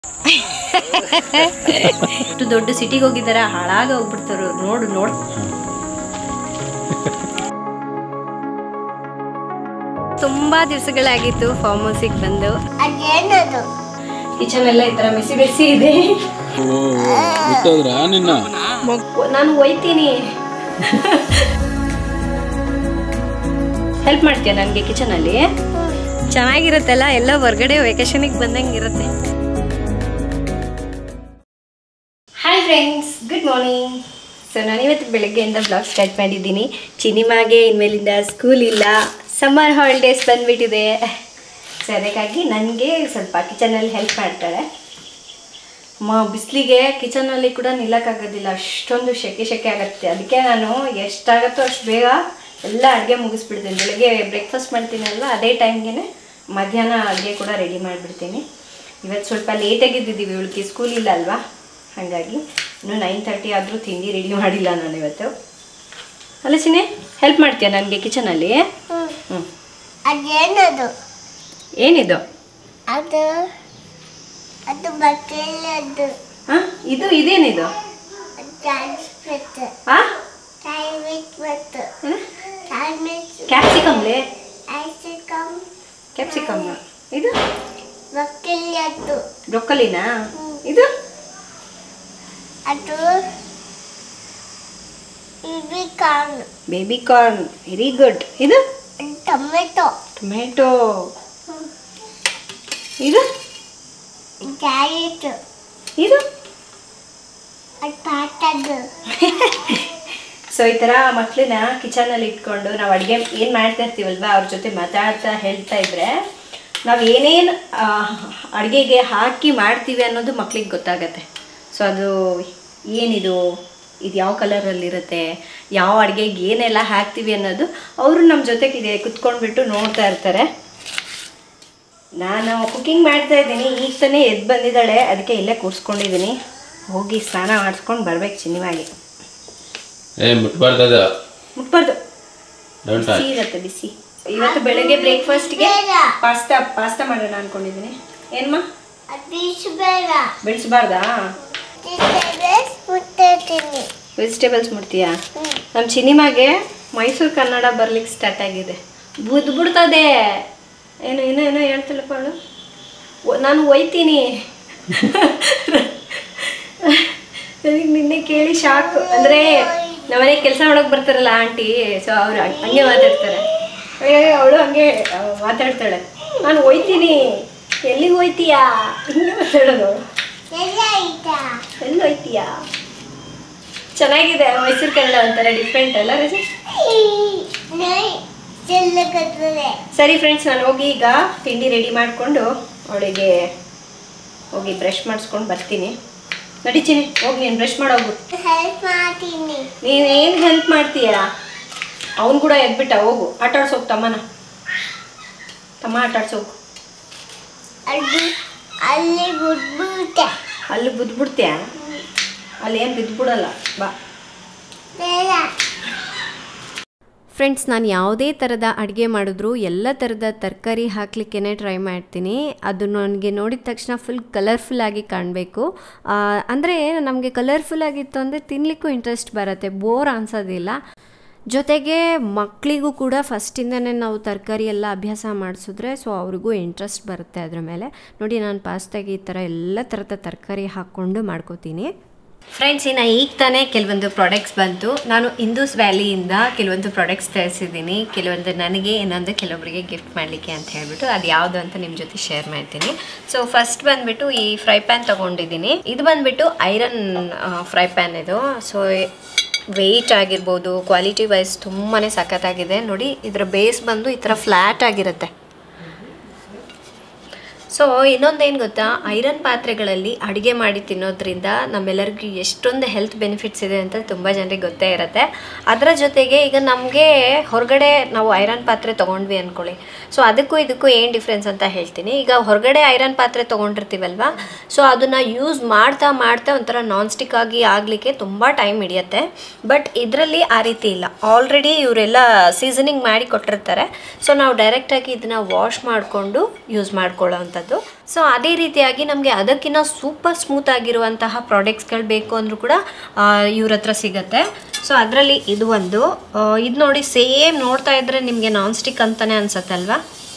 ಎಷ್ಟು ದೊಡ್ಡ ಸಿಟಿಗೆ ಹೋಗಿದಾರ ಹಾಳಾಗ ಹೋಗ್ಬಿಡ್ತಾರ ನೋಡು ನೋಡ್ ತುಂಬಾ ದಿವಸಗಳಾಗಿತ್ತು ಫಾರ್ಮ್ ಹೌಸಿಗೆ ಬಂದು ಅದೇನದು ಕಿಚನ್ ಎಲ್ಲ ಈ ತರ ಮೆಸಿ ಮೆಸಿ ಇದೆ ಬಿಟ್ಟೋದ್ರಾ ನಿನ್ನ ನಾನು ಒಯ್ತೀನಿ ಹೆಲ್ಪ್ ಮಾಡ್ತೀಯ ನನಗೆ ಕಿಚನಲ್ಲಿ ಚೆನ್ನಾಗಿರುತ್ತಲ್ಲ ಎಲ್ಲ ಹೊರ್ಗಡೆ ವೆಕೇಶನಿಗೆ ಬಂದಂಗೆ ಇರುತ್ತೆ hi friends good morning so ನಾನಿವತ್ತು ಬೆಳಗ್ಗೆಯಿಂದ ಬ್ಲಾಗ್ ಸ್ಟಾರ್ಟ್ ಮಾಡಿದ್ದೀನಿ ಚಿನಿಮಾಗೆ ಇನ್ಮೇಲಿಂದ ಸ್ಕೂಲ್ ಇಲ್ಲ ಸಮ್ಮರ್ ಹಾಲಿಡೇಸ್ ಬಂದ್ಬಿಟ್ಟಿದೆ ಸೊ ಅದಕ್ಕಾಗಿ ನನಗೆ ಸ್ವಲ್ಪ ಕಿಚನಲ್ಲಿ ಹೆಲ್ಪ್ ಮಾಡ್ತಾಳೆ ಮ ಬಿಸಿಲಿಗೆ ಕಿಚನಲ್ಲಿ ಕೂಡ ನಿಲ್ಲಕ್ಕಾಗೋದಿಲ್ಲ ಅಷ್ಟೊಂದು ಸೆಕೆ ಸೆಕೆ ಆಗುತ್ತೆ ಅದಕ್ಕೆ ನಾನು ಎಷ್ಟಾಗುತ್ತೋ ಅಷ್ಟು ಬೇಗ ಎಲ್ಲ ಅಡುಗೆ ಮುಗಿಸ್ಬಿಡ್ತೀನಿ ಬೆಳಗ್ಗೆ ಬ್ರೇಕ್ಫಾಸ್ಟ್ ಮಾಡ್ತೀನಲ್ಲ ಅದೇ ಟೈಮ್ಗೆ ಮಧ್ಯಾಹ್ನ ಅಡುಗೆ ಕೂಡ ರೆಡಿ ಮಾಡಿಬಿಡ್ತೀನಿ ಇವತ್ತು ಸ್ವಲ್ಪ ಲೇಟಾಗಿ ಇದ್ದಿದ್ದೀವಿ ಇವಳಿಗೆ ಸ್ಕೂಲ್ ಇಲ್ಲ ಅಲ್ವಾ ಹಾಗಾಗಿ ಇನ್ನು ನೈನ್ ತರ್ಟಿ ಆದರೂ ತಿಂಡಿ ರೆಡಿ ಮಾಡಿಲ್ಲ ನಾನು ಇವತ್ತು ಅಲ್ಲ ಚಿನ್ನೆ ಹೆಲ್ಪ್ ಮಾಡ್ತೀಯಾ ನನಗೆ ಕಿಚನಲ್ಲಿ ಹ್ಞೂ ಅದೇನದು ಏನಿದು ಅದು ಅದು ಬಟ್ಟೆಯದು ಹಾಂ ಇದು ಇದೇನಿದು ಟ್ರಾನ್ಸ್ಪೆಟ್ ಹಾಂ ಟೈಮಿಕ್ ಮತ್ತು ಟೈಮಿಕ್ ಕ್ಯಾಪ್ಸಿಕಮ್ಲೇ ಐಸಿಕಮ್ ಕ್ಯಾಪ್ಸಿಕಮ್ ಇದು ಬಟ್ಟೆಯದು ಬ್ರೊಕ್ಕಲಿನಾ ಇದು ಅದು ಇವಿ corn baby corn very good ಇದು ಟೊಮೆಟೊ ಟೊಮೆಟೊ ಇದು ಕ್ಯಾರೆಟ್ ಇದು ಅದು ಪಾಟದು ಸೊ ಈ ಥರ ಮಕ್ಕಳನ್ನ ಕಿಚನಲ್ಲಿ ಇಟ್ಕೊಂಡು ನಾವು ಅಡುಗೆ ಏನು ಮಾಡ್ತಾ ಇರ್ತೀವಲ್ವ ಅವ್ರ ಜೊತೆ ಮಾತಾಡ್ತಾ ಹೇಳ್ತಾ ಇದ್ರೆ ನಾವು ಏನೇನು ಅಡುಗೆಗೆ ಹಾಕಿ ಮಾಡ್ತೀವಿ ಅನ್ನೋದು ಮಕ್ಳಿಗೆ ಗೊತ್ತಾಗತ್ತೆ ಸೊ ಅದು ಏನಿದು ಇದು ಯಾವ ಕಲರಲ್ಲಿರುತ್ತೆ ಯಾವ ಅಡುಗೆಗೆ ಏನೆಲ್ಲ ಹಾಕ್ತೀವಿ ಅನ್ನೋದು ಅವರು ನಮ್ಮ ಜೊತೆಗಿದೆ ಕುತ್ಕೊಂಡ್ಬಿಟ್ಟು ನೋಡ್ತಾ ಇರ್ತಾರೆ ನಾನು ಕುಕಿಂಗ್ ಮಾಡ್ತಾ ಇದ್ದೀನಿ ಈಗ ತಾನೇ ಎದ್ದು ಬಂದಿದ್ದಾಳೆ ಅದಕ್ಕೆ ಇಲ್ಲೇ ಕೂರಿಸ್ಕೊಂಡಿದ್ದೀನಿ ಹೋಗಿ ಸ್ನಾನ ಮಾಡಿಸ್ಕೊಂಡು ಬರ್ಬೇಕು ಸಿನಿಮಾಗೆ ಏ ಮುಟ್ಬಾರ್ದದ ಮುಟ್ಬಾರ್ದು ಡೋಂಟ್ ಬಿಸಿ ಇರುತ್ತೆ ಬಿಸಿ ಇವತ್ತು ಬೆಳಗ್ಗೆ ಬ್ರೇಕ್ಫಾಸ್ಟ್ಗೆ ಪಾಸ್ತಾ ಪಾಸ್ತಾ ಮಾಡೋಣ ಅನ್ಕೊಂಡಿದ್ದೀನಿ ಏನ್ಮಾ ಅದು ಇಸ್ಬೇಡ ಬೆಳೆಸಬಾರ್ದಾ ಮುಟ್ಟಿರ್ತೀನಿ ವೆಜಿಟೇಬಲ್ಸ್ ಮುಡ್ತೀಯಾ ನಮ್ಮ ಸಿನಿಮಾಗೆ ಮೈಸೂರು ಕನ್ನಡ ಬರ್ಲಿಕ್ಕೆ ಸ್ಟಾರ್ಟ್ ಆಗಿದೆ ಬುದ್ ಬಿಡ್ತದೆ ಏನು ಏನೋ ಏನೋ ಹೇಳ್ತಿಲ್ಲಪ್ಪ ಅವಳು ಒ- ನಾನು ಒಯ್ತೀನಿ ನನಗೆ ನಿನ್ನೆ ಕೇಳಿ ಶಾಕ್ ಅಂದರೆ ನಮ್ಮನೆ ಕೆಲಸ ಮಾಡೋಕೆ ಬರ್ತಾರಲ್ಲ ಆಂಟಿ ಸೊ ಅವ್ರು ಹಂಗೆ ಮಾತಾಡ್ತಾರೆ ಅಯ್ಯೋ ಅವಳು ಹಂಗೆ ಆ, ಮಾತಾಡ್ತಾಳೆ ನಾನು ಒಯ್ತೀನಿ ಎಲ್ಲಿಗೆ ಹೋಯ್ತೀಯಾ ಹಿಂಗೆ ಮಾತಾಡೋದು ಅವಳು ಎಲ್ಲ ಆಯ್ತಾ ಎಲ್ಲಿ ಹೋಯ್ತೀಯಾ ಚೆನ್ನಾಗಿದೆ ಮೈಸೂರು ಕನ್ನಡ ಒಂಥರ ಡಿಫ್ರೆಂಟ್ ಅಲ್ಲ ರಜೆ ಚೆಲ್ಲಕತ್ತದೆ ಸರಿ ಫ್ರೆಂಡ್ಸ್ ನಾನು ಹೋಗಿ ಈಗ ತಿಂಡಿ ರೆಡಿ ಮಾಡಿಕೊಂಡು ಅವಳಿಗೆ ಹೋಗಿ ಬ್ರಷ್ ಮಾಡಿಸ್ಕೊಂಡು ಬರ್ತೀನಿ ನಡಿತೀನಿ ಹೋಗಿ ನೀನು ಬ್ರಷ್ ಮಾಡೋಗು ಹೆಲ್ಪ್ ಮಾಡ್ತೀನಿ ನೀನೇನು ಹೆಲ್ಪ್ ಮಾಡ್ತೀಯಾ ಅವನು ಕೂಡ ಎದ್ಬಿಟ್ಟ ಹೋಗು ಆಟ ಆಡ್ಸೋಗು ತಮ್ಮನ ತಮ್ಮ ಆಟ ಆಡ್ಸೋಗು ಅದು ಅಲ್ಲಿ ಬಿಟ್ಬಿಟ್ಟೆ ಅಲ್ಲಿ ಬಿದ್ದುಬಿಡ್ತೀಯಾ ಅಲ್ಲಿ ಏನು ಬಿದ್ದುಬಿಡಲ್ಲ ಬಾ ಬೇಡ ಫ್ರೆಂಡ್ಸ್ ನಾನು ಯಾವುದೇ ಥರದ ಅಡುಗೆ ಮಾಡಿದ್ರು ಎಲ್ಲ ಥರದ ತರಕಾರಿ ಹಾಕಲಿಕ್ಕೇ ಟ್ರೈ ಮಾಡ್ತೀನಿ ಅದು ನನಗೆ ನೋಡಿದ ತಕ್ಷಣ ಫುಲ್ ಕಲರ್ಫುಲ್ಲಾಗಿ ಕಾಣಬೇಕು ಅಂದರೆ ನಮಗೆ ಕಲರ್ಫುಲ್ ಆಗಿತ್ತು ಅಂದರೆ ತಿನ್ನಲಿಕ್ಕೂ ಇಂಟ್ರೆಸ್ಟ್ ಬರುತ್ತೆ ಬೋರ್ ಅನ್ಸೋದಿಲ್ಲ ಜೊತೆಗೆ ಮಕ್ಕಳಿಗೂ ಕೂಡ ಫಸ್ಟಿಂದನೇ ನಾವು ತರಕಾರಿ ಎಲ್ಲ ಅಭ್ಯಾಸ ಮಾಡಿಸಿದ್ರೆ ಸೊ ಅವ್ರಿಗೂ ಇಂಟ್ರೆಸ್ಟ್ ಬರುತ್ತೆ ಅದ್ರ ಮೇಲೆ ನೋಡಿ ನಾನು ಪಾಸ್ತಾಗೆ ಈ ಥರ ಎಲ್ಲ ಥರದ ತರಕಾರಿ ಹಾಕ್ಕೊಂಡು ಮಾಡ್ಕೋತೀನಿ ಫ್ರೆಂಡ್ಸ್ ಇನ್ನು ಈಗ ತಾನೇ ಕೆಲವೊಂದು ಪ್ರಾಡಕ್ಟ್ಸ್ ಬಂತು ನಾನು ಇಂದೂಸ್ ವ್ಯಾಲಿಯಿಂದ ಕೆಲವೊಂದು ಪ್ರಾಡಕ್ಟ್ಸ್ ತರಿಸಿದ್ದೀನಿ ಕೆಲವೊಂದು ನನಗೆ ಇನ್ನೊಂದು ಕೆಲವೊಬ್ಬರಿಗೆ ಗಿಫ್ಟ್ ಮಾಡಲಿಕ್ಕೆ ಅಂತ ಹೇಳ್ಬಿಟ್ಟು ಅದು ಯಾವುದು ಅಂತ ನಿಮ್ಮ ಜೊತೆ ಶೇರ್ ಮಾಡ್ತೀನಿ ಸೊ ಫಸ್ಟ್ ಬಂದ್ಬಿಟ್ಟು ಈ ಫ್ರೈ ಪ್ಯಾನ್ ತೊಗೊಂಡಿದ್ದೀನಿ ಇದು ಬಂದ್ಬಿಟ್ಟು ಐರನ್ ಫ್ರೈ ಪ್ಯಾನ್ ಇದು ಸೊ ವೆಯ್ಟ್ ಆಗಿರ್ಬೋದು ಕ್ವಾಲಿಟಿ ವೈಸ್ ತುಂಬಾ ಸಖತ್ತಾಗಿದೆ ನೋಡಿ ಇದರ ಬೇಸ್ ಬಂದು ಈ ಥರ ಫ್ಲ್ಯಾಟ್ ಆಗಿರುತ್ತೆ ಸೊ ಇನ್ನೊಂದೇನು ಗೊತ್ತಾ ಐರನ್ ಪಾತ್ರೆಗಳಲ್ಲಿ ಅಡುಗೆ ಮಾಡಿ ತಿನ್ನೋದ್ರಿಂದ ನಮ್ಮೆಲ್ಲರಿಗೂ ಎಷ್ಟೊಂದು ಹೆಲ್ತ್ ಬೆನಿಫಿಟ್ಸ್ ಇದೆ ಅಂತ ತುಂಬ ಜನರಿಗೆ ಗೊತ್ತೇ ಇರುತ್ತೆ ಅದರ ಜೊತೆಗೆ ಈಗ ನಮಗೆ ಹೊರಗಡೆ ನಾವು ಐರನ್ ಪಾತ್ರೆ ತೊಗೊಂಡ್ವಿ ಅಂದ್ಕೊಳ್ಳಿ ಸೊ ಅದಕ್ಕೂ ಇದಕ್ಕೂ ಏನು ಡಿಫ್ರೆನ್ಸ್ ಅಂತ ಹೇಳ್ತೀನಿ ಈಗ ಹೊರಗಡೆ ಐರನ್ ಪಾತ್ರೆ ತೊಗೊಂಡಿರ್ತೀವಲ್ವ ಸೊ ಅದನ್ನು ಯೂಸ್ ಮಾಡ್ತಾ ಮಾಡ್ತಾ ಒಂಥರ ನಾನ್ ಸ್ಟಿಕ್ ಆಗಿ ಆಗಲಿಕ್ಕೆ ತುಂಬ ಟೈಮ್ ಹಿಡಿಯುತ್ತೆ ಬಟ್ ಇದರಲ್ಲಿ ಆ ರೀತಿ ಇಲ್ಲ ಆಲ್ರೆಡಿ ಇವರೆಲ್ಲ ಸೀಸನಿಂಗ್ ಮಾಡಿ ಕೊಟ್ಟಿರ್ತಾರೆ ಸೊ ನಾವು ಡೈರೆಕ್ಟಾಗಿ ಇದನ್ನು ವಾಶ್ ಮಾಡಿಕೊಂಡು ಯೂಸ್ ಮಾಡ್ಕೊಳ್ಳೋ ಅಂಥದ್ದು ಮಾಡುವಂಥದ್ದು ಸೊ ಅದೇ ರೀತಿಯಾಗಿ ನಮಗೆ ಅದಕ್ಕಿಂತ ಸೂಪರ್ ಸ್ಮೂತ್ ಆಗಿರುವಂತಹ ಪ್ರಾಡಕ್ಟ್ಸ್ಗಳು ಬೇಕು ಅಂದರೂ ಕೂಡ ಇವ್ರ ಹತ್ರ ಸಿಗುತ್ತೆ ಸೊ ಅದರಲ್ಲಿ ಇದು ಒಂದು ಇದು ನೋಡಿ ಸೇಮ್ ನೋಡ್ತಾ ಇದ್ರೆ ನಿಮಗೆ ನಾನ್ ಸ್ಟಿಕ್ ಅಂತಲೇ ಅನ್ಸುತ್ತೆ ಅಲ್ವಾ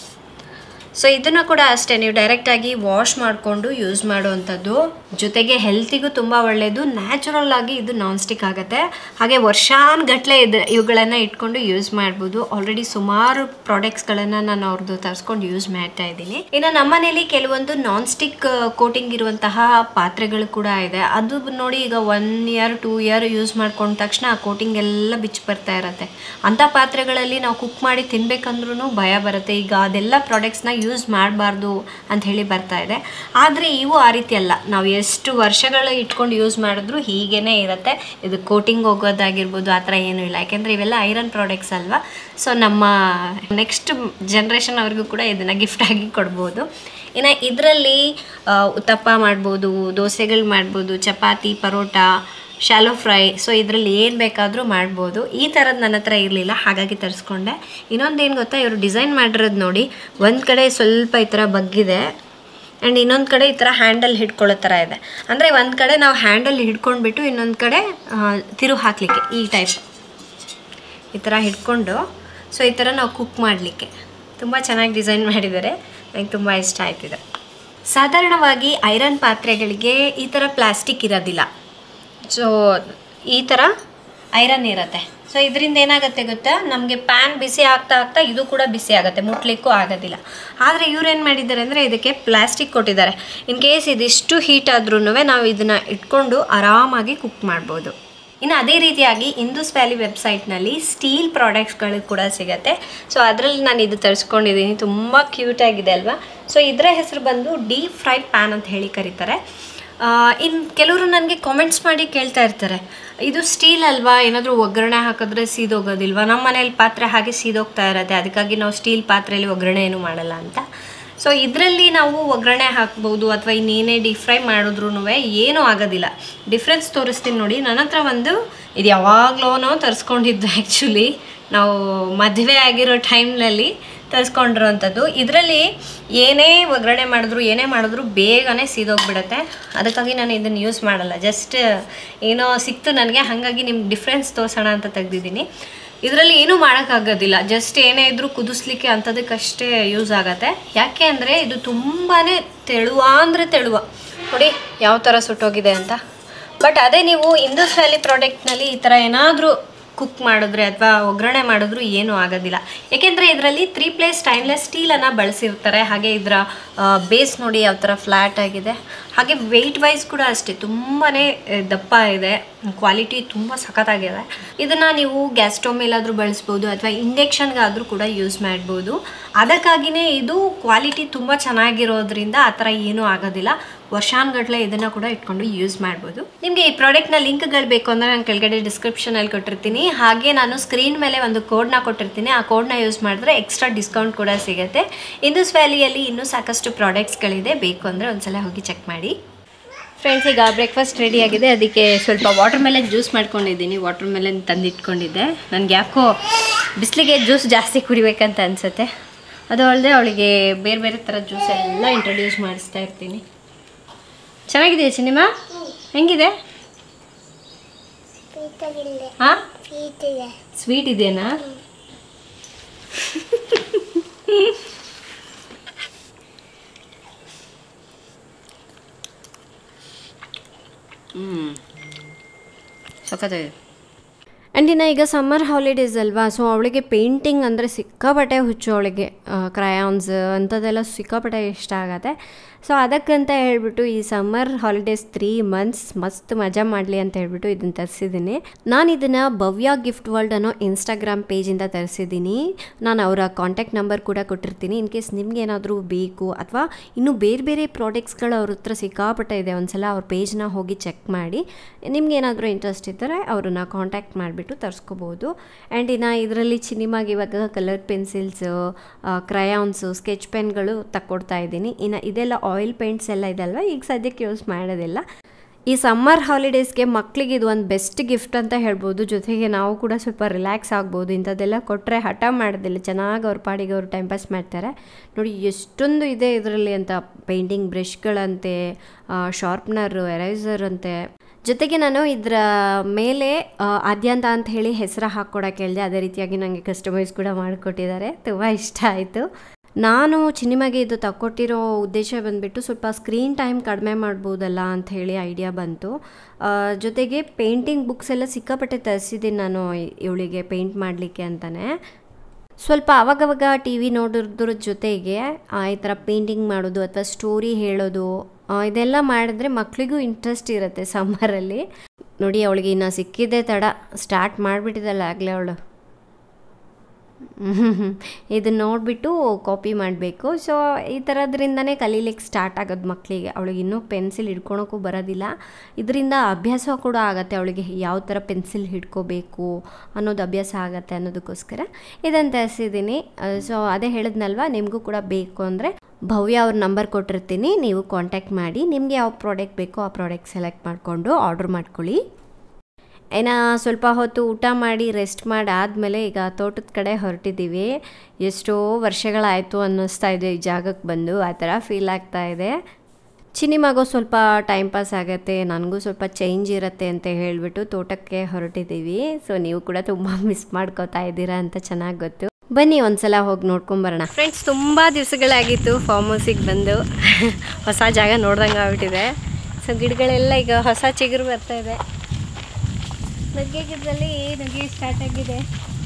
ಸೊ ಇದನ್ನು ಕೂಡ ಅಷ್ಟೇ ನೀವು ಡೈರೆಕ್ಟಾಗಿ ವಾಶ್ ಮಾಡಿಕೊಂಡು ಯೂಸ್ ಮಾಡುವಂಥದ್ದು ಜೊತೆಗೆ ಹೆಲ್ತಿಗೂ ತುಂಬ ಒಳ್ಳೆಯದು ನ್ಯಾಚುರಲ್ ಆಗಿ ಇದು ನಾನ್ ಸ್ಟಿಕ್ ಆಗುತ್ತೆ ಹಾಗೆ ವರ್ಷಾನ್ಗಟ್ಲೆ ಇದು ಇವುಗಳನ್ನು ಇಟ್ಕೊಂಡು ಯೂಸ್ ಮಾಡ್ಬೋದು ಆಲ್ರೆಡಿ ಸುಮಾರು ಪ್ರಾಡಕ್ಟ್ಸ್ಗಳನ್ನು ನಾನು ಅವ್ರದ್ದು ತರಿಸ್ಕೊಂಡು ಯೂಸ್ ಮಾಡ್ತಾ ಇದ್ದೀನಿ ಇನ್ನು ನಮ್ಮನೇಲಿ ಕೆಲವೊಂದು ನಾನ್ ಸ್ಟಿಕ್ ಕೋಟಿಂಗ್ ಇರುವಂತಹ ಪಾತ್ರೆಗಳು ಕೂಡ ಇದೆ ಅದು ನೋಡಿ ಈಗ one year two year use ಮಾಡ್ಕೊಂಡ ತಕ್ಷಣ ಆ ಕೋಟಿಂಗ್ ಎಲ್ಲ ಬಿಚ್ಚಿ ಬರ್ತಾ ಇರತ್ತೆ ಅಂಥ ಪಾತ್ರೆಗಳಲ್ಲಿ ನಾವು ಕುಕ್ ಮಾಡಿ ತಿನ್ಬೇಕಂದ್ರೂ ಭಯ ಬರುತ್ತೆ ಈಗ ಅದೆಲ್ಲ ಪ್ರಾಡಕ್ಟ್ಸ್ನ ಯೂಸ್ ಮಾಡಬಾರ್ದು ಅಂತ ಹೇಳಿ ಬರ್ತಾ ಇದೆ ಆದರೆ ಇವು ಆ ರೀತಿ ಅಲ್ಲ ನಾವು ಎಷ್ಟು ವರ್ಷಗಳು ಇಟ್ಕೊಂಡು ಯೂಸ್ ಮಾಡಿದ್ರು ಹೀಗೇ ಇರುತ್ತೆ ಇದು ಕೋಟಿಂಗ್ ಹೋಗೋದಾಗಿರ್ಬೋದು ಆ ಥರ ಏನೂ ಇಲ್ಲ ಯಾಕೆಂದರೆ ಇವೆಲ್ಲ ಐರನ್ ಪ್ರಾಡಕ್ಟ್ಸ್ ಅಲ್ವಾ ಸೊ ನಮ್ಮ ನೆಕ್ಸ್ಟ್ ಜನ್ರೇಷನ್ ಅವ್ರಿಗೂ ಕೂಡ ಇದನ್ನು ಗಿಫ್ಟಾಗಿ ಕೊಡ್ಬೋದು ಇನ್ನು ಇದರಲ್ಲಿ ಉತ್ತಪ್ಪ ಮಾಡ್ಬೋದು ದೋಸೆಗಳು ಮಾಡ್ಬೋದು chapati paratha shallow fry so ಇದರಲ್ಲಿ ಏನು ಬೇಕಾದರೂ ಮಾಡ್ಬೋದು ಈ ಥರದ್ದು ನನ್ನ ಹತ್ರ ಇರಲಿಲ್ಲ ಹಾಗಾಗಿ ತರಿಸ್ಕೊಂಡೆ ಇನ್ನೊಂದು ಏನು ಗೊತ್ತಾ ಇವರು ಡಿಸೈನ್ ಮಾಡಿರೋದು ನೋಡಿ ಒಂದು ಕಡೆ ಸ್ವಲ್ಪ ಈ ಥರ ಬಗ್ಗಿದೆ ಆ್ಯಂಡ್ ಇನ್ನೊಂದು ಕಡೆ ಈ ಥರ ಹ್ಯಾಂಡಲ್ ಹಿಡ್ಕೊಳ್ಳೋ ಥರ ಇದೆ ಅಂದರೆ ಒಂದು ಕಡೆ ನಾವು ಹ್ಯಾಂಡಲ್ ಹಿಡ್ಕೊಂಡ್ಬಿಟ್ಟು ಇನ್ನೊಂದು ಕಡೆ ಆ, ತಿರು ಹಾಕಲಿಕ್ಕೆ ಈ ಟೈಪ್ ಈ ಥರ ಹಿಡ್ಕೊಂಡು ಸೊ ಈ ಥರ ನಾವು ಕುಕ್ ಮಾಡಲಿಕ್ಕೆ ತುಂಬ ಚೆನ್ನಾಗಿ ಡಿಸೈನ್ ಮಾಡಿದ್ದಾರೆ ನನಗೆ ತುಂಬ ಇಷ್ಟ ಆಯ್ತಿದೆ ಸಾಧಾರಣವಾಗಿ ಐರನ್ ಪಾತ್ರೆಗಳಿಗೆ ಈ ಥರ ಪ್ಲಾಸ್ಟಿಕ್ ಇರೋದಿಲ್ಲ ಸೊ ಈ ಥರ ಐರನ್ ಇರುತ್ತೆ ಸೊ ಇದರಿಂದ ಏನಾಗುತ್ತೆ ಗೊತ್ತಾ ನಮಗೆ ಪ್ಯಾನ್ ಬಿಸಿ ಆಗ್ತಾ ಆಗ್ತಾ ಇದು ಕೂಡ ಬಿಸಿ ಆಗುತ್ತೆ ಮುಟ್ಲಿಕ್ಕೂ ಆಗೋದಿಲ್ಲ ಆದರೆ ಇವ್ರು ಏನು ಮಾಡಿದ್ದಾರೆ ಅಂದರೆ ಇದಕ್ಕೆ ಪ್ಲಾಸ್ಟಿಕ್ ಕೊಟ್ಟಿದ್ದಾರೆ ಇನ್ ಕೇಸ್ ಇದಿಷ್ಟು ಹೀಟ್ ಆದ್ರೂ ನಾವು ಇದನ್ನು ಇಟ್ಕೊಂಡು ಆರಾಮಾಗಿ ಕುಕ್ ಮಾಡ್ಬೋದು ಇನ್ನು ಅದೇ ರೀತಿಯಾಗಿ ಇಂದೂಸ್ ವ್ಯಾಲಿ ವೆಬ್ಸೈಟ್ನಲ್ಲಿ ಸ್ಟೀಲ್ ಪ್ರಾಡಕ್ಟ್ಸ್ಗಳು ಕೂಡ ಸಿಗುತ್ತೆ ಸೊ ಅದರಲ್ಲಿ ನಾನು ಇದು ತರಿಸ್ಕೊಂಡಿದ್ದೀನಿ ತುಂಬ ಕ್ಯೂಟಾಗಿದೆ ಅಲ್ವಾ ಸೊ ಇದರ ಹೆಸರು ಬಂದು ಡೀಪ್ ಫ್ರೈಡ್ ಪ್ಯಾನ್ ಅಂತ ಹೇಳಿ ಕರೀತಾರೆ ಇನ್ನು ಕೆಲವರು ನನಗೆ ಕಾಮೆಂಟ್ಸ್ ಮಾಡಿ ಕೇಳ್ತಾ ಇರ್ತಾರೆ ಇದು ಸ್ಟೀಲ್ ಅಲ್ವಾ ಏನಾದರೂ ಒಗ್ಗರಣೆ ಹಾಕಿದ್ರೆ ಸೀದೋಗೋದಿಲ್ವಾ ನಮ್ಮ ಮನೇಲಿ ಪಾತ್ರೆ ಹಾಗೆ ಸೀದೋಗ್ತಾ ಇರುತ್ತೆ ಅದಕ್ಕಾಗಿ ನಾವು ಸ್ಟೀಲ್ ಪಾತ್ರೆಯಲ್ಲಿ ಒಗ್ಗರಣೆ ಏನು ಮಾಡಲ್ಲ ಅಂತ ಸೊ ಇದರಲ್ಲಿ ನಾವು ಒಗ್ಗರಣೆ ಹಾಕ್ಬೋದು ಅಥವಾ ಇನ್ನೇನೇ ಡೀಪ್ ಫ್ರೈ ಮಾಡಿದ್ರೂ ಏನೂ ಆಗೋದಿಲ್ಲ ಡಿಫ್ರೆನ್ಸ್ ತೋರಿಸ್ತೀನಿ ನೋಡಿ ನನ್ನ ಹತ್ರ ಒಂದು ಇದು ಯಾವಾಗಲೂ ತರಿಸ್ಕೊಂಡಿದ್ದು ಆ್ಯಕ್ಚುಲಿ ನಾವು ಮದುವೆ ಆಗಿರೋ ಟೈಮ್ನಲ್ಲಿ ತರಿಸ್ಕೊಂಡಿರೋವಂಥದ್ದು ಇದರಲ್ಲಿ ಏನೇ ಒಗ್ಗರಣೆ ಮಾಡಿದ್ರು ಏನೇ ಮಾಡಿದ್ರು ಬೇಗನೆ ಸೀದೋಗ್ಬಿಡುತ್ತೆ ಅದಕ್ಕಾಗಿ ನಾನು ಇದನ್ನು ಯೂಸ್ ಮಾಡಲ್ಲ ಜಸ್ಟ್ ಏನೋ ಸಿಕ್ತು ನನಗೆ ಹಾಗಾಗಿ ನಿಮ್ಗೆ ಡಿಫ್ರೆನ್ಸ್ ತೋರಿಸೋಣ ಅಂತ ತೆಗ್ದಿದ್ದೀನಿ ಇದರಲ್ಲಿ ಏನೂ ಮಾಡೋಕ್ಕಾಗೋದಿಲ್ಲ ಜಸ್ಟ್ ಏನೇ ಇದ್ರೂ ಕುದಿಸ್ಲಿಕ್ಕೆ ಅಂಥದಕ್ಕಷ್ಟೇ ಯೂಸ್ ಆಗುತ್ತೆ ಯಾಕೆ ಅಂದರೆ ಇದು ತುಂಬಾ ತೆಳುವ ಅಂದರೆ ತೆಳುವ ನೋಡಿ ಯಾವ ಥರ ಸುಟ್ಟೋಗಿದೆ ಅಂತ ಬಟ್ ಅದೇ ನೀವು ಇಂದೂಸ್ ವ್ಯಾಲಿ ಪ್ರಾಡಕ್ಟ್ನಲ್ಲಿ ಈ ಥರ ಏನಾದರೂ ಕುಕ್ ಮಾಡಿದ್ರೆ ಅಥವಾ ಒಗ್ಗರಣೆ ಮಾಡಿದ್ರು ಏನೂ ಆಗೋದಿಲ್ಲ ಏಕೆಂದರೆ ಇದರಲ್ಲಿ ತ್ರೀ ಪ್ಲೇಸ್ ಸ್ಟೈನ್ಲೆಸ್ ಸ್ಟೀಲನ್ನು ಬಳಸಿರ್ತಾರೆ ಹಾಗೆ ಇದರ ಬೇಸ್ ನೋಡಿ ಯಾವ ಥರ ಫ್ಲ್ಯಾಟ್ ಆಗಿದೆ ಹಾಗೆ ವೆಯ್ಟ್ ವೈಸ್ ಕೂಡ ಅಷ್ಟೇ ತುಂಬಾ ದಪ್ಪ ಇದೆ ಕ್ವಾಲಿಟಿ ತುಂಬ ಸಖತ್ತಾಗಿದೆ ಇದನ್ನು ನೀವು ಗ್ಯಾಸ್ ಸ್ಟವ್ ಮೇಲಾದರೂ ಬಳಸ್ಬೋದು ಅಥವಾ ಇಂಡಕ್ಷನ್ಗಾದರೂ ಕೂಡ ಯೂಸ್ ಮಾಡ್ಬೋದು ಅದಕ್ಕಾಗಿಯೇ ಇದು ಕ್ವಾಲಿಟಿ ತುಂಬ ಚೆನ್ನಾಗಿರೋದ್ರಿಂದ ಆ ಥರ ಏನೂ ಆಗೋದಿಲ್ಲ ವರ್ಷಾನ್ಗಟ್ಲೆ ಇದನ್ನು ಕೂಡ ಇಟ್ಕೊಂಡು ಯೂಸ್ ಮಾಡ್ಬೋದು ನಿಮಗೆ ಈ ಪ್ರಾಡಕ್ಟ್ನ ಲಿಂಕ್ಗಳು ಬೇಕು ಅಂದರೆ ನಾನು ಕೆಳಗಡೆ ಡಿಸ್ಕ್ರಿಪ್ಷನಲ್ಲಿ ಕೊಟ್ಟಿರ್ತೀನಿ ಹಾಗೆ ನಾನು ಸ್ಕ್ರೀನ್ ಮೇಲೆ ಒಂದು ಕೋಡ್ನ ಕೊಟ್ಟಿರ್ತೀನಿ ಆ ಕೋಡ್ನ ಯೂಸ್ ಮಾಡಿದ್ರೆ ಎಕ್ಸ್ಟ್ರಾ ಡಿಸ್ಕೌಂಟ್ ಕೂಡ ಸಿಗುತ್ತೆ ಇಂದೂಸ್ ವ್ಯಾಲಿಯಲ್ಲಿ ಇನ್ನೂ ಸಾಕಷ್ಟು ಪ್ರಾಡಕ್ಟ್ಸ್ಗಳಿದೆ ಬೇಕು ಅಂದರೆ ಒಂದ್ಸಲ ಹೋಗಿ ಚೆಕ್ ಮಾಡಿ ಫ್ರೆಂಡ್ಸ್ ಈಗ ಬ್ರೇಕ್ಫಾಸ್ಟ್ ರೆಡಿ ಆಗಿದೆ ಅದಕ್ಕೆ ಸ್ವಲ್ಪ ವಾಟರ್ ಮೆಲನ್ ಜ್ಯೂಸ್ ಮಾಡ್ಕೊಂಡಿದ್ದೀನಿ ವಾಟರ್ ಮೆಲನ್ ತಂದಿಟ್ಕೊಂಡಿದ್ದೆ ನನಗೆ ಯಾಕೋ ಬಿಸಿಲಿಗೆ ಜ್ಯೂಸ್ ಜಾಸ್ತಿ ಕುಡಿಬೇಕಂತ ಅನಿಸುತ್ತೆ ಅದು ಅಲ್ಲದೆ ಅವಳಿಗೆ ಬೇರೆ ಬೇರೆ ಥರ ಜ್ಯೂಸ್ ಎಲ್ಲ ಇಂಟ್ರೊಡ್ಯೂಸ್ ಮಾಡಿಸ್ತಾ ಇರ್ತೀನಿ ಚೆನ್ನಾಗಿದೆ ಸಿನಿಮಾ ಹೆಂಗಿದೆ ಪೀತಗಿಲ್ಲೆ ಹಾಂ ಪೀತಿದೆ ಸ್ವೀಟ್ ಇದೆಯಾ ಹ್ಞೂ ಸಖತ್ತಾಗಿದೆ ಆ್ಯಂಡ್ ಇನ್ನು ಈಗ ಸಮ್ಮರ್ ಹಾಲಿಡೇಸ್ ಅಲ್ವಾ ಸೊ ಅವಳಿಗೆ ಪೇಂಟಿಂಗ್ ಅಂದರೆ ಸಿಕ್ಕಾಪಟ್ಟೆ ಹುಚ್ಚು ಅವಳಿಗೆ ಕ್ರಯಾನ್ಸ್ ಅಂಥದ್ದೆಲ್ಲ ಸಿಕ್ಕಾಪಟ್ಟೆ ಇಷ್ಟ ಆಗತ್ತೆ ಸೊ ಅದಕ್ಕಂತ ಹೇಳ್ಬಿಟ್ಟು ಈ ಸಮ್ಮರ್ ಹಾಲಿಡೇಸ್ ತ್ರೀ ಮಂತ್ಸ್ ಮಸ್ತ್ ಮಜಾ ಮಾಡಲಿ ಅಂತ ಹೇಳ್ಬಿಟ್ಟು ಇದನ್ನು ತರಿಸಿದ್ದೀನಿ ನಾನು ಇದನ್ನು ಭವ್ಯ ಗಿಫ್ಟ್ ವರ್ಲ್ಡ್ ಅನ್ನೋ ಇನ್ಸ್ಟಾಗ್ರಾಮ್ ಪೇಜಿಂದ ತರಿಸಿದ್ದೀನಿ ನಾನು ಅವರ ಕಾಂಟ್ಯಾಕ್ಟ್ ನಂಬರ್ ಕೂಡ ಕೊಟ್ಟಿರ್ತೀನಿ ಇನ್ ಕೇಸ್ ನಿಮ್ಗೆ ಏನಾದರೂ ಬೇಕು ಅಥವಾ ಇನ್ನೂ ಬೇರೆ ಬೇರೆ ಪ್ರಾಡಕ್ಟ್ಸ್ಗಳು ಅವ್ರ ಹತ್ರ ಸಿಕ್ಕಾಪಟ್ಟೆ ಇದೆ ಒಂದ್ಸಲ ಅವ್ರ ಪೇಜ್ನ ಹೋಗಿ ಚೆಕ್ ಮಾಡಿ ನಿಮ್ಗೆ ಏನಾದರೂ ಇಂಟ್ರೆಸ್ಟ್ ಇದ್ದರೆ ಅವ್ರನ್ನ ಕಾಂಟ್ಯಾಕ್ಟ್ ಮಾಡಿಬಿಟ್ಟು ತರಿಸ್ಕೋಬೋದು ಆ್ಯಂಡ್ ಇನ್ನು ಇದರಲ್ಲಿ ಸಿನಿಮಾಗೆ ಇವಾಗ ಕಲರ್ ಪೆನ್ಸಿಲ್ಸು ಕ್ರಯಾನ್ಸು ಸ್ಕೆಚ್ ಪೆನ್ಗಳು ತಕ್ಕೊಡ್ತಾ ಇದ್ದೀನಿ ಇನ್ನು ಇದೆಲ್ಲ ಆಯಿಲ್ ಪೇಂಟ್ಸ್ ಎಲ್ಲ ಇದಲ್ವ ಈಗ ಸದ್ಯಕ್ಕೆ ಯೂಸ್ ಮಾಡೋದಿಲ್ಲ ಈ ಸಮ್ಮರ್ ಹಾಲಿಡೇಸ್ಗೆ ಮಕ್ಕಳಿಗೆ ಇದು ಒಂದು ಬೆಸ್ಟ್ ಗಿಫ್ಟ್ ಅಂತ ಹೇಳ್ಬೋದು ಜೊತೆಗೆ ನಾವು ಕೂಡ ಸ್ವಲ್ಪ ರಿಲ್ಯಾಕ್ಸ್ ಆಗ್ಬೋದು ಇಂಥದ್ದೆಲ್ಲ ಕೊಟ್ಟರೆ ಹಠ ಮಾಡೋದಿಲ್ಲ ಚೆನ್ನಾಗಿ ಅವ್ರ ಪಾಡಿಗೆ ಅವರು ಟೈಮ್ ಪಾಸ್ ಮಾಡ್ತಾರೆ ನೋಡಿ ಎಷ್ಟೊಂದು ಇದೆ ಇದರಲ್ಲಿ ಅಂತ ಪೇಂಟಿಂಗ್ ಬ್ರಷ್ಗಳಂತೆ ಶಾರ್ಪ್ನರು ಎರೈಸರ್ ಅಂತೆ ಜೊತೆಗೆ ನಾನು ಇದರ ಮೇಲೆ ಆ, ಆದ್ಯಂತ ಅಂತ ಹೇಳಿ ಹೆಸರು ಹಾಕ್ಕೊಡಕ್ಕೆ ಹೇಳಿದೆ ಅದೇ ರೀತಿಯಾಗಿ ನನಗೆ ಕಸ್ಟಮೈಸ್ ಕೂಡ ಮಾಡಿಕೊಟ್ಟಿದ್ದಾರೆ ತುಂಬ ಇಷ್ಟ ಆಯಿತು ನಾನು ಚಿನಿಮಾಗೆ ಇದು ತಗೊಟ್ಟಿರೋ ಉದ್ದೇಶ ಬಂದುಬಿಟ್ಟು ಸ್ವಲ್ಪ ಸ್ಕ್ರೀನ್ ಟೈಮ್ ಕಡಿಮೆ ಮಾಡ್ಬೋದಲ್ಲ ಅಂತ ಹೇಳಿ ಐಡಿಯಾ ಬಂತು ಆ, ಜೊತೆಗೆ ಪೇಂಟಿಂಗ್ ಬುಕ್ಸ್ ಎಲ್ಲ ಸಿಕ್ಕಾಪಟ್ಟೆ ತರಿಸಿದ್ದೀನಿ ನಾನು ಇವಳಿಗೆ ಪೇಂಟ್ ಮಾಡಲಿಕ್ಕೆ ಅಂತಲೇ ಸ್ವಲ್ಪ ಅವಾಗವಾಗ ಟಿ ವಿ ನೋಡೋದ್ರ ಜೊತೆಗೆ ಆ, ಈ ಥರ ಪೇಂಟಿಂಗ್ ಮಾಡೋದು ಅಥವಾ ಸ್ಟೋರಿ ಹೇಳೋದು ಆ, ಇದೆಲ್ಲ ಮಾಡಿದ್ರೆ ಮಕ್ಕಳಿಗೂ ಇಂಟ್ರೆಸ್ಟ್ ಇರುತ್ತೆ ಸಮ್ಮರಲ್ಲಿ ನೋಡಿ ಅವಳಿಗೆ ಇನ್ನು ಸಿಕ್ಕಿದ್ದೆ ತಡ ಸ್ಟಾರ್ಟ್ ಮಾಡಿಬಿಟ್ಟಿದ್ದಲ್ಲ ಆಗಲೇ ಅವಳು ಇದನ್ನ ನೋಡಿಬಿಟ್ಟು ಕಾಪಿ ಮಾಡಬೇಕು ಸೊ ಈ ಥರದ್ರಿಂದನೇ ಕಲೀಲಿಕ್ಕೆ ಸ್ಟಾರ್ಟ್ ಆಗೋದು ಮಕ್ಕಳಿಗೆ ಅವಳಿಗೆ ಇನ್ನೂ ಪೆನ್ಸಿಲ್ ಹಿಡ್ಕೊಳಕ್ಕೂ ಬರೋದಿಲ್ಲ ಇದರಿಂದ ಅಭ್ಯಾಸ ಕೂಡ ಆಗುತ್ತೆ ಅವಳಿಗೆ ಯಾವ ಥರ ಪೆನ್ಸಿಲ್ ಹಿಡ್ಕೋಬೇಕು ಅನ್ನೋದು ಅಭ್ಯಾಸ ಆಗುತ್ತೆ ಅನ್ನೋದಕ್ಕೋಸ್ಕರ ಇದನ್ನು ತರಿಸಿದ್ದೀನಿ ಸೊ ಅದೇ ಹೇಳಿದ್ನಲ್ವ ನಿಮಗೂ ಕೂಡ ಬೇಕು ಅಂದರೆ ಭವ್ಯ ಅವ್ರ ನಂಬರ್ ಕೊಟ್ಟಿರ್ತೀನಿ ನೀವು ಕಾಂಟ್ಯಾಕ್ಟ್ ಮಾಡಿ ನಿಮಗೆ ಯಾವ ಪ್ರಾಡಕ್ಟ್ ಬೇಕೋ ಆ ಪ್ರಾಡಕ್ಟ್ ಸೆಲೆಕ್ಟ್ ಮಾಡಿಕೊಂಡು ಆರ್ಡ್ರ್ ಮಾಡ್ಕೊಳ್ಳಿ ಇನ್ನು ಸ್ವಲ್ಪ ಹೊತ್ತು ಊಟ ಮಾಡಿ ರೆಸ್ಟ್ ಮಾಡಿ ಆದಮೇಲೆ ಈಗ ತೋಟದ ಕಡೆ ಹೊರಟಿದ್ದೀವಿ ಎಷ್ಟೋ ವರ್ಷಗಳಾಯಿತು ಅನ್ನಿಸ್ತಾ ಇದೆ ಈ ಜಾಗಕ್ಕೆ ಬಂದು ಆ ಥರ ಫೀಲ್ ಆಗ್ತಾ ಇದೆ ಚಿನಿಮಾಗೋ ಸ್ವಲ್ಪ ಟೈಮ್ ಪಾಸ್ ಆಗುತ್ತೆ ನನಗೂ ಸ್ವಲ್ಪ ಚೇಂಜ್ ಇರುತ್ತೆ ಅಂತ ಹೇಳಿಬಿಟ್ಟು ತೋಟಕ್ಕೆ ಹೊರಟಿದ್ದೀವಿ ಸೊ ನೀವು ಕೂಡ ತುಂಬ ಮಿಸ್ ಮಾಡ್ಕೋತಾ ಇದ್ದೀರಾ ಅಂತ ಚೆನ್ನಾಗಿ ಗೊತ್ತು ಬನ್ನಿ ಒಂದ್ಸಲ ಹೋಗಿ ನೋಡ್ಕೊಂಬರೋಣ ಫ್ರೆಂಡ್ಸ್ ತುಂಬ ದಿವಸಗಳಾಗಿತ್ತು ಫಾರ್ಮ್ ಹೌಸಿಗೆ ಬಂದು ಹೊಸ ಜಾಗ ನೋಡ್ದಂಗೆ ಆಗ್ಬಿಟ್ಟಿದೆ ಸೊ ಗಿಡಗಳೆಲ್ಲ ಈಗ ಹೊಸ ಚಿಗುರು ಬರ್ತಾ ಇದೆ ನುಗ್ಗೆ ಗಿಡದಲ್ಲಿ ನುಗ್ಗೆ ಸ್ಟಾರ್ಟ್ ಆಗಿದೆ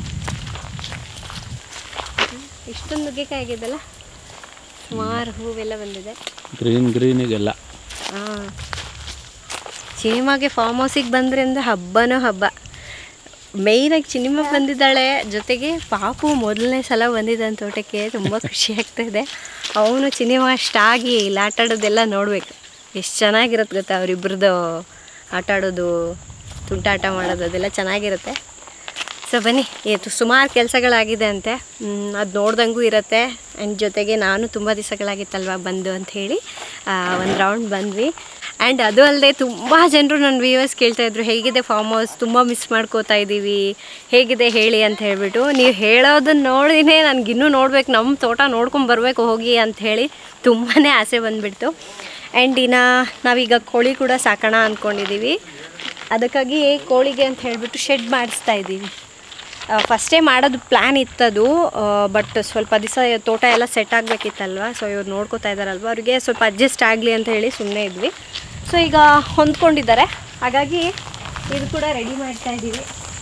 ಇಷ್ಟೊಂದು ನುಗ್ಗೆಕಾಯಿ ಆಗಿದೆಲ್ಲ ಸುಮಾರು ಹೂವೆಲ್ಲ ಬಂದಿದೆ ಗ್ರೀನ್ ಗ್ರೀನಿಗೆಲ್ಲ ಹಾಂ ಸಿನಿಮಾಗೆ ಫಾರ್ಮ್ ಹೌಸಿಗೆ ಬಂದ್ರೆ ಅಂದ್ರೆ ಹಬ್ಬನೋ ಹಬ್ಬ ಮೇಯ್ನಾಗಿ ಚಿನಿಮಾ ಬಂದಿದ್ದಾಳೆ ಜೊತೆಗೆ ಪಾಪು ಮೊದಲನೇ ಸಲ ಬಂದಿದ್ದಾನೆ ತೋಟಕ್ಕೆ ತುಂಬ ಖುಷಿ ಆಗ್ತಾ ಇದೆ ಅವನು ಚಿನಿಮಾ ಅಷ್ಟಾಗಿ ಇಲ್ಲಿ ಆಟ ಆಡೋದೆಲ್ಲ ನೋಡಬೇಕು ಎಷ್ಟು ಚೆನ್ನಾಗಿರುತ್ತೆ ಗೊತ್ತಾ ಅವರಿಬ್ರದ್ದು ಆಟ ಆಡೋದು ತುಂಟಾಟ ಮಾಡೋದು ಅದೆಲ್ಲ ಚೆನ್ನಾಗಿರುತ್ತೆ ಸೊ ಬನ್ನಿ ಇದು ಸುಮಾರು ಕೆಲಸಗಳಾಗಿದೆ ಅಂತೆ ಅದು ನೋಡ್ದಂಗೂ ಇರುತ್ತೆ ಆ್ಯಂಡ್ ಜೊತೆಗೆ ನಾನು ತುಂಬ ದಿವಸಗಳಾಗಿತ್ತಲ್ವ ಬಂದು ಅಂತ ಹೇಳಿ ಒಂದು ರೌಂಡ್ ಬಂದ್ವಿ ಆ್ಯಂಡ್ ಅದು ಅಲ್ಲದೆ ತುಂಬ ಜನರು ನನ್ನ ವ್ಯೂವರ್ಸ್ ಕೇಳ್ತಾಯಿದ್ರು ಹೇಗಿದೆ ಫಾರ್ಮ್ ಹೌಸ್ ತುಂಬ ಮಿಸ್ ಮಾಡ್ಕೋತಾ ಇದ್ದೀವಿ ಹೇಗಿದೆ ಹೇಳಿ ಅಂತ ಹೇಳ್ಬಿಟ್ಟು ನೀವು ಹೇಳೋದನ್ನ ನೋಡಿನೇ ನನಗಿನ್ನೂ ನೋಡ್ಬೇಕು ನಮ್ಮ ತೋಟ ನೋಡ್ಕೊಂಡು ಬರಬೇಕು ಹೋಗಿ ಅಂತ ಹೇಳಿ ತುಂಬಾ ಆಸೆ ಬಂದುಬಿಡ್ತು ಆ್ಯಂಡ್ ಇನ್ನು ನಾವೀಗ ಕೋಳಿ ಕೂಡ ಸಾಕೋಣ ಅಂದ್ಕೊಂಡಿದ್ದೀವಿ ಅದಕ್ಕಾಗಿ ಕೋಳಿಗೆ ಅಂತ ಹೇಳಿಬಿಟ್ಟು ಶೆಡ್ ಮಾಡಿಸ್ತಾ ಇದ್ದೀವಿ ಫಸ್ಟೇ ಮಾಡೋದು ಪ್ಲ್ಯಾನ್ ಇತ್ತದು ಬಟ್ ಸ್ವಲ್ಪ ದಿವಸ ತೋಟ ಎಲ್ಲ ಸೆಟ್ ಆಗಬೇಕಿತ್ತಲ್ವ ಸೊ ಇವ್ರು ನೋಡ್ಕೋತಾ ಇದ್ದಾರಲ್ವ ಅವ್ರಿಗೆ ಸ್ವಲ್ಪ ಅಡ್ಜಸ್ಟ್ ಆಗಲಿ ಅಂತ ಹೇಳಿ ಸುಮ್ಮನೆ ಇದ್ವಿ ಸೊ ಈಗ ಹೊಂದ್ಕೊಂಡಿದ್ದಾರೆ ಹಾಗಾಗಿ ಇದು ಕೂಡ ರೆಡಿ ಮಾಡ್ತಾ ಇದ್ದೀವಿ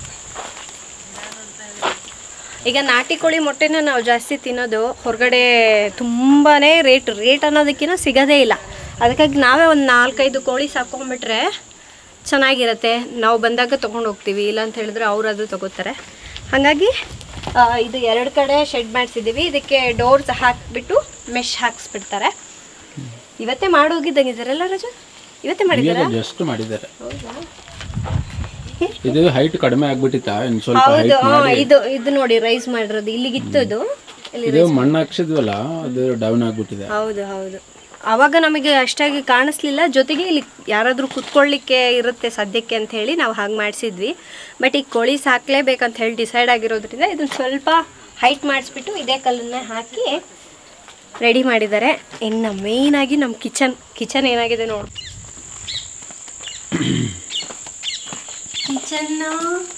ಈಗ ನಾಟಿ ಕೋಳಿ ಮೊಟ್ಟೆನ ನಾವು ಜಾಸ್ತಿ ತಿನ್ನೋದು ಹೊರಗಡೆ ತುಂಬಾ ರೇಟ್ ರೇಟ್ ಅನ್ನೋದಕ್ಕಿಂತ ಸಿಗೋದೇ ಇಲ್ಲ ಅದಕ್ಕಾಗಿ ನಾವೇ ಒಂದು ನಾಲ್ಕೈದು ಕೋಳಿ ಸಾಕೊಂಡ್ಬಿಟ್ರೆ ಚೆನ್ನಾಗಿರುತ್ತೆ ನಾವು ಬಂದಾಗ ತೊಗೊಂಡು ಹೋಗ್ತೀವಿ ಇಲ್ಲ ಅಂತ ಹೇಳಿದ್ರೆ ಅವ್ರು ಅದು ತಗೋತಾರೆ ಹಾಗಾಗಿ ಆ, ಇದು ಎರಡು ಕಡೆ ಶೆಡ್ ಮಾಡಿಸಿದ್ದೀವಿ ಇದಕ್ಕೆ ಡೋರ್ಸ್ ಹಾಕಿಬಿಟ್ಟು ಮೆಶ್ ಹಾಕ್ಸ್ಬಿಡ್ತಾರೆ ಇವತ್ತೇ ಮಾಡೋಗಿದ್ದಂಗಿದ್ದಾರಲ್ಲ ರಜಾ ಇವತ್ತೇ ಮಾಡಿದ್ದಾರಾ ಜಸ್ಟ್ ಮಾಡಿದ್ದಾರೆ ಇದು ಹೈಟ್ ಕಡಿಮೆ ಆಗ್ಬಿಟ್ಟಿತ್ತ ಇನ್ನು ಸ್ವಲ್ಪ ಹೌದು ಹೈಟ್ ಹಾ, ಇದು ಇದು ನೋಡಿ ರೈಸ್ ಮಾಡಿರೋದು ಇಲ್ಲಿಗಿತ್ತು ಇದು ಇಲ್ಲಿ ಇದು ಮಣ್ಣು ಹಾಕ್ಸಿದ್ವಲ್ಲ ಅದು ಡೌನ್ ಆಗ್ಬಿಟ್ಟಿದೆ ಹೌದು ಹೌದು ಆವಾಗ ನಮಗೆ ಅಷ್ಟಾಗಿ ಕಾಣಿಸ್ಲಿಲ್ಲ ಜೊತೆಗೆ ಇಲ್ಲಿ ಯಾರಾದರೂ ಕುತ್ಕೊಳ್ಳಿಕ್ಕೆ ಇರುತ್ತೆ ಸದ್ಯಕ್ಕೆ ಅಂತ ಹೇಳಿ ನಾವು ಹಾಗೆ ಮಾಡಿಸಿದ್ವಿ ಬಟ್ ಈಗ ಕೋಳಿ ಸಾಕ್ಲೇಬೇಕಂತ ಹೇಳಿ ಡಿಸೈಡ್ ಆಗಿರೋದ್ರಿಂದ ಇದನ್ನ ಸ್ವಲ್ಪ ಹೈಟ್ ಮಾಡಿಸ್ಬಿಟ್ಟು ಇದೇ ಕಲ್ಲನ್ನೇ ಹಾಕಿ ರೆಡಿ ಮಾಡಿದ್ದಾರೆ ಇನ್ನು ಮೇಯ್ನಾಗಿ ನಮ್ಮ ಕಿಚನ್ ಕಿಚನ್ ಏನಾಗಿದೆ ನೋಡು ಕಿಚನ್ನು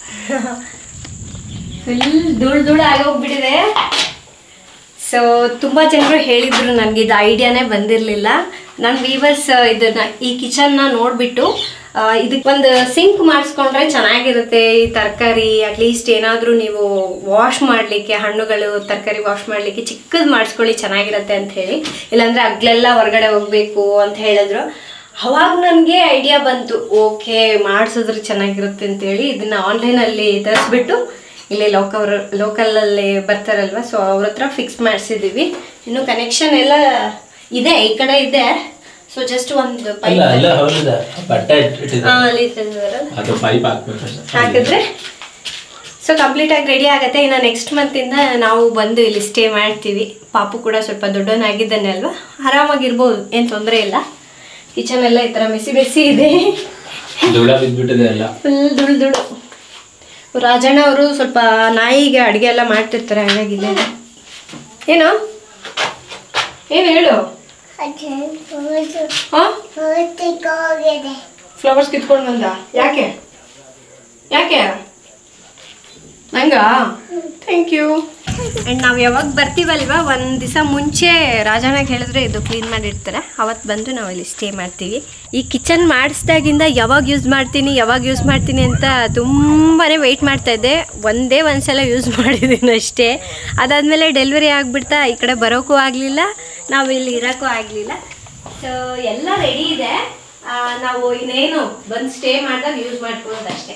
ಫುಲ್ ಧೂಳು ಧೂಳು ಆಗೋಗ್ಬಿಟ್ಟಿದೆ ಸೊ ತುಂಬ ಜನರು ಹೇಳಿದರು ನನಗೆ ಇದು ಐಡಿಯಾನೇ ಬಂದಿರಲಿಲ್ಲ ನನ್ನ ವೀವರ್ಸ್ ಇದನ್ನ ಈ ಕಿಚನ್ನ ನೋಡಿಬಿಟ್ಟು ಇದಕ್ಕೆ ಒಂದು ಸಿಂಕ್ ಮಾಡಿಸ್ಕೊಂಡ್ರೆ ಚೆನ್ನಾಗಿರುತ್ತೆ ಈ ತರಕಾರಿ ಅಟ್ಲೀಸ್ಟ್ ಏನಾದರೂ ನೀವು ವಾಶ್ ಮಾಡಲಿಕ್ಕೆ ಹಣ್ಣುಗಳು ತರಕಾರಿ ವಾಶ್ ಮಾಡಲಿಕ್ಕೆ ಚಿಕ್ಕದು ಮಾಡಿಸ್ಕೊಳ್ಳಿ ಚೆನ್ನಾಗಿರುತ್ತೆ ಅಂತ ಹೇಳಿ ಇಲ್ಲಾಂದರೆ ಅಗ್ಲೆಲ್ಲ ಹೊರಗಡೆ ಹೋಗಬೇಕು ಅಂತ ಹೇಳಿದ್ರು ಅವಾಗ ನನಗೆ ಐಡಿಯಾ ಬಂತು ಓಕೆ ಮಾಡಿಸಿದ್ರೆ ಚೆನ್ನಾಗಿರುತ್ತೆ ಅಂತೇಳಿ ಇದನ್ನ ಆನ್ಲೈನಲ್ಲಿ ತರಿಸ್ಬಿಟ್ಟು ಇಲ್ಲಿ ಲೋಕಲ್ ಲೋಕಲಲ್ಲಿ ಬರ್ತಾರಲ್ವ ಸೊ ಅವ್ರ ಹತ್ರ ಫಿಕ್ಸ್ ಮಾಡಿಸಿದ್ದೀವಿ ಇನ್ನು ಕನೆಕ್ಷನ್ ಎಲ್ಲ ಇದೆ ಈ ಕಡೆ ಇದೆ ಸೊ ಜಸ್ಟ್ ಒಂದು ಪೈಪ್ ಅಲ್ಲ ಹೌದ ಬಟ್ಟೆ ಇಟ್ಟಿದ್ದೆ ಅಲ್ಲಿ ತಂದಿದ್ದಾರೆ. ಅದು ಪೈಪ್ ಹಾಕ್ಬೇಕು ಹಾಕಿದ್ರೆ ಸೊ ಕಂಪ್ಲೀಟ್ ಆಗಿ ರೆಡಿ ಆಗುತ್ತೆ ಇನ್ನು ನೆಕ್ಸ್ಟ್ ಮಂತಿಂದ ನಾವು ಬಂದು ಇಲ್ಲಿ ಸ್ಟೇ ಮಾಡ್ತೀವಿ ಪಾಪು ಕೂಡ ಸ್ವಲ್ಪ ದೊಡ್ಡವನಾಗಿದ್ದಾನೆ ಅಲ್ವಾ ಆರಾಮಾಗಿರ್ಬೋದು ಏನು ತೊಂದರೆ ಇಲ್ಲ ಕಿಚನ್ ಎಲ್ಲ ಈ ಥರ ಮೆಸಿ ಮೆಸಿ ಇದೆ ಧೂಳ ಬಿದ್ದ್ಬಿಟ್ಟಿದೆ ಎಲ್ಲ ಫುಲ್ ಧೂಳು ಧೂಳು ರಾಜಣ್ಣ ಅವರು ಸ್ವಲ್ಪ ನಾಯಿಗೆ ಅಡುಗೆ ಎಲ್ಲ ಮಾಡ್ತಿರ್ತಾರೆ ಹಂಗಾಗಿ ಇಲ್ಲೇ ಇದೆ. ಏನು ಏನು ಹೇಳು ಅಜ್ಜಿ ಹೋಯ್ತು ಹಾಂ ಹೋಯ್ತಿಗೆ ಹೋಗಿದೆ ಫ್ಲವರ್ಸ್ ಕಿತ್ಕೊಂಡು ಬಂದ ಯಾಕೆ ಯಾಕೆ ನಂಗ ಥ್ಯಾಂಕ್ ಯು ಆ್ಯಂಡ್ ನಾವು ಯಾವಾಗ ಬರ್ತೀವಲ್ವ ಒಂದು ದಿವಸ ಮುಂಚೆ ರಾಜಣ್ಣಗೆ ಹೇಳಿದ್ರೆ ಇದು ಕ್ಲೀನ್ ಮಾಡಿರ್ತಾರೆ ಅವತ್ತು ಬಂದು ನಾವು ಇಲ್ಲಿ ಸ್ಟೇ ಮಾಡ್ತೀವಿ ಈ ಕಿಚನ್ ಮಾಡಿಸ್ದಾಗಿಂದ ಯಾವಾಗ ಯೂಸ್ ಮಾಡ್ತೀನಿ ಯಾವಾಗ ಯೂಸ್ ಮಾಡ್ತೀನಿ ಅಂತ ತುಂಬಾ ವೆಯ್ಟ್ ಮಾಡ್ತಾ ಇದ್ದೆ ಒಂದೇ ಒಂದು ಸಲ ಯೂಸ್ ಮಾಡಿದ್ದೀನಿ ಅಷ್ಟೇ ಅದಾದಮೇಲೆ ಡೆಲಿವರಿ ಆಗಿಬಿಡ್ತಾ ಈ ಕಡೆ ಬರೋಕ್ಕೂ ಆಗಲಿಲ್ಲ ನಾವು ಇಲ್ಲಿ ಇರೋಕ್ಕೂ ಆಗಲಿಲ್ಲ ಸೊ ಎಲ್ಲ ರೆಡಿ ಇದೆ ಆ, ನಾವು ಇನ್ನೇನು ಬಂದು ಸ್ಟೇ ಮಾಡಿದಾಗ ಯೂಸ್ ಮಾಡ್ಕೊಳ್ಳೋದು ಅಷ್ಟೇ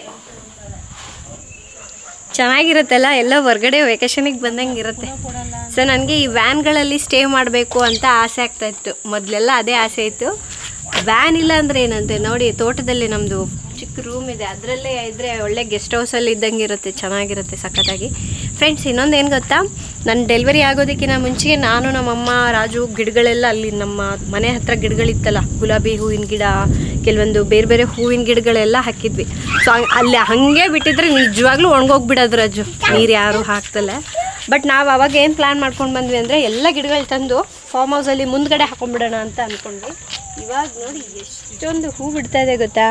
ಚೆನ್ನಾಗಿರುತ್ತಲ್ಲ ಎಲ್ಲ ಹೊರ್ಗಡೆ ವೆಕೇಶನಿಗೆ ಬಂದಂಗೆ ಇರುತ್ತೆ ಸೊ ನನಗೆ ಈ ವ್ಯಾನ್ಗಳಲ್ಲಿ ಸ್ಟೇ ಮಾಡಬೇಕು ಅಂತ ಆಸೆ ಆಗ್ತಾ ಇತ್ತು ಮೊದಲೆಲ್ಲ ಅದೇ ಆಸೆ ಇತ್ತು ವ್ಯಾನ್ ಇಲ್ಲ ಅಂದರೆ ಏನಂತೆ ನೋಡಿ ತೋಟದಲ್ಲಿ ನಮ್ಮದು ಚಿಕ್ಕ ರೂಮ್ ಇದೆ ಅದರಲ್ಲೇ ಇದ್ದರೆ ಒಳ್ಳೆ ಗೆಸ್ಟ್ ಹೌಸಲ್ಲಿ ಇದ್ದಂಗೆ ಇರುತ್ತೆ ಚೆನ್ನಾಗಿರುತ್ತೆ ಸಖತ್ತಾಗಿ ಫ್ರೆಂಡ್ಸ್ ಇನ್ನೊಂದು ಏನು ಗೊತ್ತಾ ನನ್ನ ಡೆಲಿವರಿ ಆಗೋದಕ್ಕಿಂತ ಮುಂಚೆಗೆ ನಾನು ನಮ್ಮಮ್ಮ ರಾಜು ಗಿಡಗಳೆಲ್ಲ ಅಲ್ಲಿ ನಮ್ಮ ಮನೆ ಹತ್ರ ಗಿಡಗಳಿತ್ತಲ್ಲ ಗುಲಾಬಿ ಹೂವಿನ ಗಿಡ ಕೆಲವೊಂದು ಬೇರೆ ಬೇರೆ ಹೂವಿನ ಗಿಡಗಳೆಲ್ಲ ಹಾಕಿದ್ವಿ ಸೊ ಅಲ್ಲಿ ಹಾಗೆ ಬಿಟ್ಟಿದ್ರೆ ನಿಜವಾಗ್ಲೂ ಒಣಗೋಗ್ಬಿಡೋದು ರಾಜು ನೀರು ಯಾರು ಹಾಕ್ತಲ್ಲ ಬಟ್ ನಾವು ಅವಾಗ ಏನು ಪ್ಲ್ಯಾನ್ ಮಾಡ್ಕೊಂಡು ಬಂದ್ವಿ ಅಂದರೆ ಎಲ್ಲ ಗಿಡಗಳು ತಂದು ಫಾರ್ಮ್ ಹೌಸಲ್ಲಿ ಮುಂದ್ಗಡೆ ಹಾಕೊಂಡ್ಬಿಡೋಣ ಅಂತ ಅಂದ್ಕೊಂಡ್ವಿ ಇವಾಗ ನೋಡಿ ಎಷ್ಟೊಂದು ಹೂ ಬಿಡ್ತಾ ಇದೆ ಗೊತ್ತಾ